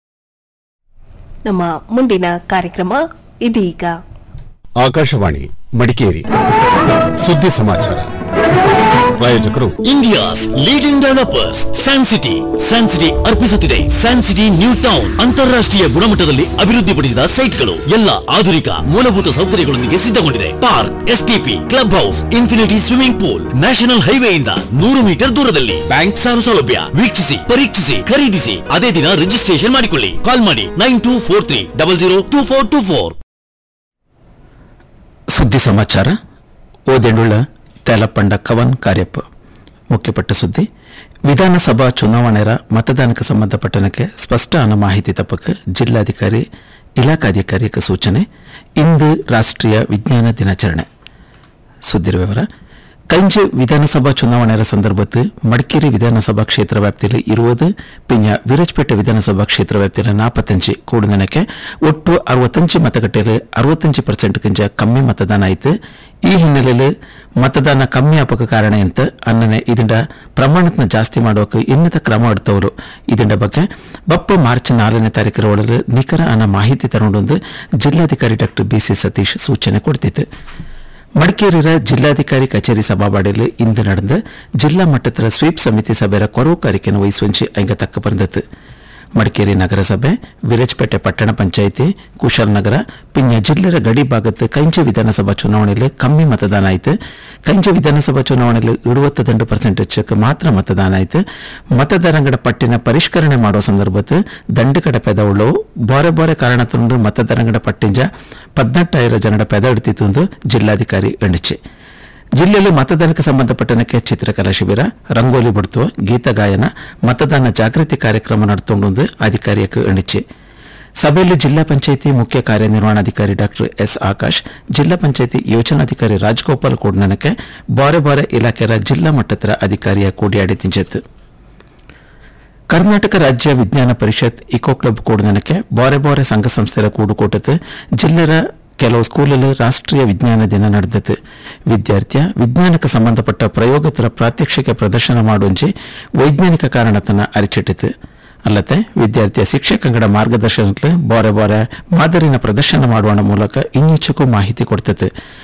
ನಮ್ಮ ಮುಂದಿನ ಕಾರ್ಯಕ್ರಮ ಇದೀಗ ಆಕಾಶವಾಣಿ ಮಡಿಕೇರಿ ಸುದ್ದಿ ಸಮಾಚಾರ ಪ್ರಾಯೋಜಕರು India's leading developers San City San City ಅರ್ಪಿಸುತ್ತಿದೆ ಸ್ಯಾನ್ ಸಿಟಿ ನ್ಯೂ ಟೌನ್ ಅಂತಾರಾಷ್ಟ್ರೀಯ ಗುಣಮಟ್ಟದಲ್ಲಿ ಅಭಿವೃದ್ಧಿಪಡಿಸಿದ ಸೈಟ್ಗಳು ಎಲ್ಲ ಆಧುನಿಕ ಮೂಲಭೂತ ಸೌಕರ್ಯಗಳೊಂದಿಗೆ ಸಿದ್ಧಗೊಂಡಿದೆ park STP club house infinity swimming pool national ಹೈವೇಯಿಂದ ನೂರು ಮೀಟರ್ ದೂರದಲ್ಲಿ ಬ್ಯಾಂಕ್ ಸಾಲ ಸೌಲಭ್ಯ ವೀಕ್ಷಿಸಿ ಪರೀಕ್ಷಿಸಿ ಖರೀದಿಸಿ ಅದೇ ದಿನ ರಿಜಿಸ್ಟ್ರೇಷನ್ ಮಾಡಿಕೊಳ್ಳಿ ಕಾಲ್ ಮಾಡಿ nine two four three double zero two four two four ಸುದ್ದಿ ಸಮಾಚಾರ ಓದೆಂಡುಳ್ಳ ತೇಲಪಂಡ ಕವನ್ ಕಾರ್ಯಪ್ಪ ಮುಖ್ಯಪಟ್ಟ ಸುದ್ದಿ ವಿಧಾನಸಭಾ ಚುನಾವಣೆಯ ಮತದಾನಕ್ಕೆ ಸಂಬಂಧಪಟ್ಟನಕ್ಕೆ ಸ್ಪಷ್ಟ ಅನ್ನ ಮಾಹಿತಿ ತಪ್ಪಕ್ಕೆ ಜಿಲ್ಲಾಧಿಕಾರಿ ಇಲಾಖಾಧಿಕಾರಿಕ ಸೂಚನೆ ಇಂದು ರಾಷ್ಟ್ರೀಯ ವಿಜ್ಞಾನ ದಿನಾಚರಣೆ ಸುದ್ದಿರ ವಿವರ ಕಂಜಿ ವಿಧಾನಸಭಾ ಚುನಾವಣೆಯ ಸಂದರ್ಭത്തിൽ ಮಡಿಕೇರಿ ವಿಧಾನಸಭಾ ಕ್ಷೇತ್ರ ವ್ಯಾಪ್ತಿಯಲ್ಲಿ ಇರುವುದು ಪಿಂಜ ವಿರಾಜಪೇಟೆ ವಿಧಾನಸಭಾ ಕ್ಷೇತ್ರ ವ್ಯಾಪ್ತಿಯಲ್ಲಿ ನಾಪತ್ತಂಚು ಕೂಡುದನಕ್ಕೆ ಒಟ್ಟು ಅರವತ್ತಂಚು ಮತಗಟ್ಟೆಯಲ್ಲಿ ಅರವತ್ತಂಚು ಪರ್ಸೆಂಟ್ ಕಿಂಚ ಕಮ್ಮಿ ಮತದಾನ ಆಯ್ತು ಈ ಹಿನ್ನೆಲೆಯಲ್ಲಿ ಮತದಾನ ಕಮ್ಮಿ ಆಪಕ ಕಾರಣ ಅಂತ ಅನ್ನನೆ ಇದಿಂಡ ಪ್ರಮಾಣತ್ನ ಜಾಸ್ತಿ ಮಾಡೋಕೆ ಇನ್ನಿತ ಕ್ರಮ ಎಡ್ತವರು ಇದಿಂಡ ಬಗ್ಗೆ ಬಪ್ಪ ಮಾರ್ಚ್ ನಾಲ್ಕನೇ ತಾರೀಕರ ಒಳಗೆ ನಿಖರ ಅನ್ನ ಮಾಹಿತಿ ತಗೊಂಡು ಜಿಲ್ಲಾಧಿಕಾರಿ ಡಾಕ್ಟರ್ ಬಿಸಿ ಸತೀಶ್ ಸೂಚನೆ ಕೊಡ್ತಿತ್ತು ಮಡಿಕೇರಿಯ ಜಿಲ್ಲಾಧಿಕಾರಿ ಕಚೇರಿ ಸಭಾವಾಡಿಯಲ್ಲಿ ಇಂದು ನಡೆದ ಜಿಲ್ಲಾ ಮಟ್ಟದ ಸ್ವೀಪ್ ಸಮಿತಿ ಸಭೆಯ ಕೊರವು ಕಾರ್ಯಕ್ರಮ ವಹಿಸುವಂಚಿ ಅಂಗ ತಕ್ಕ ಬಂದತ್ತು ಮಡಿಕೇರಿ ನಗರಸಭೆ ವಿರಜ್ಪೇಟೆ ಪಟ್ಟಣ ಪಂಚಾಯಿತಿ ಕುಶಾಲನಗರ ಪಿಂಜ ಜಿಲ್ಲೆಯ ಗಡಿ ಭಾಗത്ത് ಕೈಂಚ ವಿಧಾನಸಭಾ ಚುನಾವಣೆಯಲ್ಲಿ ಕಮ್ಮಿ ಮತದಾನ ಆಯ್ತು ಕೈಂಚ ವಿಧಾನಸಭಾ ಚುನಾವಣೆಯಲ್ಲಿ ಇರುವತ್ತದಂಡು ಪರ್ಸೆಂಟೇಜ್ ಮಾತ್ರ ಮತದಾನ ಆಯ್ತು ಮತದಾರಗಳ ಪಟ್ಟಿನ ಪರಿಷ್ಕರಣೆ ಮಾಡೋ ಸಂದರ್ಭದ ದಂಡುಕಡ ಪೆದ ಉಳ್ಳವು ಬಾರೆ ಬಾರೆ ಕಾರಣ ತುಂಡು ಮತದಾರಗಳ ಪಟ್ಟಿಂಜ ಪದ್ನೆಟ್ಟಾಯಿರ ಜನರ ಪೆದ ಹಿಡಿತಿತ್ತು ಎಂದು ಜಿಲ್ಲಾಧಿಕಾರಿ ಎಣಿಚೆ ಜಿಲ್ಲೆಯಲ್ಲಿ ಮತದಾನಕ್ಕೆ ಸಂಬಂಧಪಟ್ಟನಕ್ಕೆ ಚಿತ್ರಕಲಾ ಶಿಬಿರ ರಂಗೋಲಿ ಬಿಡ್ತು ಗೀತ ಗಾಯನ ಮತದಾನ ಜಾಗೃತಿ ಕಾರ್ಯಕ್ರಮ ನಡೆತೊಂಡು ಅಧಿಕಾರಿಯಕ್ಕೆ ಎಣಿಚೆ ಸಭೆಯಲ್ಲಿ ಜಿಲ್ಲಾ ಪಂಚಾಯಿತಿ ಮುಖ್ಯ ಕಾರ್ಯನಿರ್ವಹಣಾಧಿಕಾರಿ ಡಾಕ್ಟರ್ ಎಸ್ ಆಕಾಶ್ ಜಿಲ್ಲಾ ಪಂಚಾಯಿತಿ ಯೋಜನಾಧಿಕಾರಿ ರಾಜಗೋಪಾಲ್ ಕೂಡ್ನನಕ್ಕೆ ಬಾರೆ ಬಾರೆ ಇಲಾಖೆಯ ಜಿಲ್ಲಾ ಮಟ್ಟದ ಅಧಿಕಾರಿಯ ಕೂಡಿಯಾಡಿ ತಿಂಜತ್ತು ಕರ್ನಾಟಕ ರಾಜ್ಯ ವಿಜ್ಞಾನ ಪರಿಷತ್ ಇಕೋ ಕ್ಲಬ್ ಕೂಡನಕ್ಕೆ ಬಾರೆ ಬಾರೆ ಸಂಘ ಸಂಸ್ಥೆರ ಕೂಡುಕೂಟത്ത് ಜಿಲ್ಲೆರ ಕೆಲವು ಸ್ಕೂಲಲ್ಲಿ ರಾಷ್ಟ್ರೀಯ ವಿಜ್ಞಾನ ದಿನ ನಡೆದದ್ದು ವಿದ್ಯಾರ್ಥಿಯ ವಿಜ್ಞಾನಕ್ಕೆ ಸಂಬಂಧಪಟ್ಟ ಪ್ರಯೋಗತರ ಪ್ರಾತ್ಯಕ್ಷಿಕೆ ಪ್ರದರ್ಶನ ಮಾಡುವಂಜಿ ವೈಜ್ಞಾನಿಕ ಕಾರಣತನ ಅರಿಚಿಟ್ಟಿತು ಅಲ್ಲದೆ ವಿದ್ಯಾರ್ಥಿಯ ಶಿಕ್ಷಕಗಳ ಮಾರ್ಗದರ್ಶನಕ್ಕೆ ಬಾರೆ ಬಾರೆ ಮಾದರಿನ ಪ್ರದರ್ಶನ ಮಾಡುವ ಮೂಲಕ ಇನ್ನಿಚ್ಚಕ್ಕೂ ಮಾಹಿತಿ ಕೊಡ್ತದೆ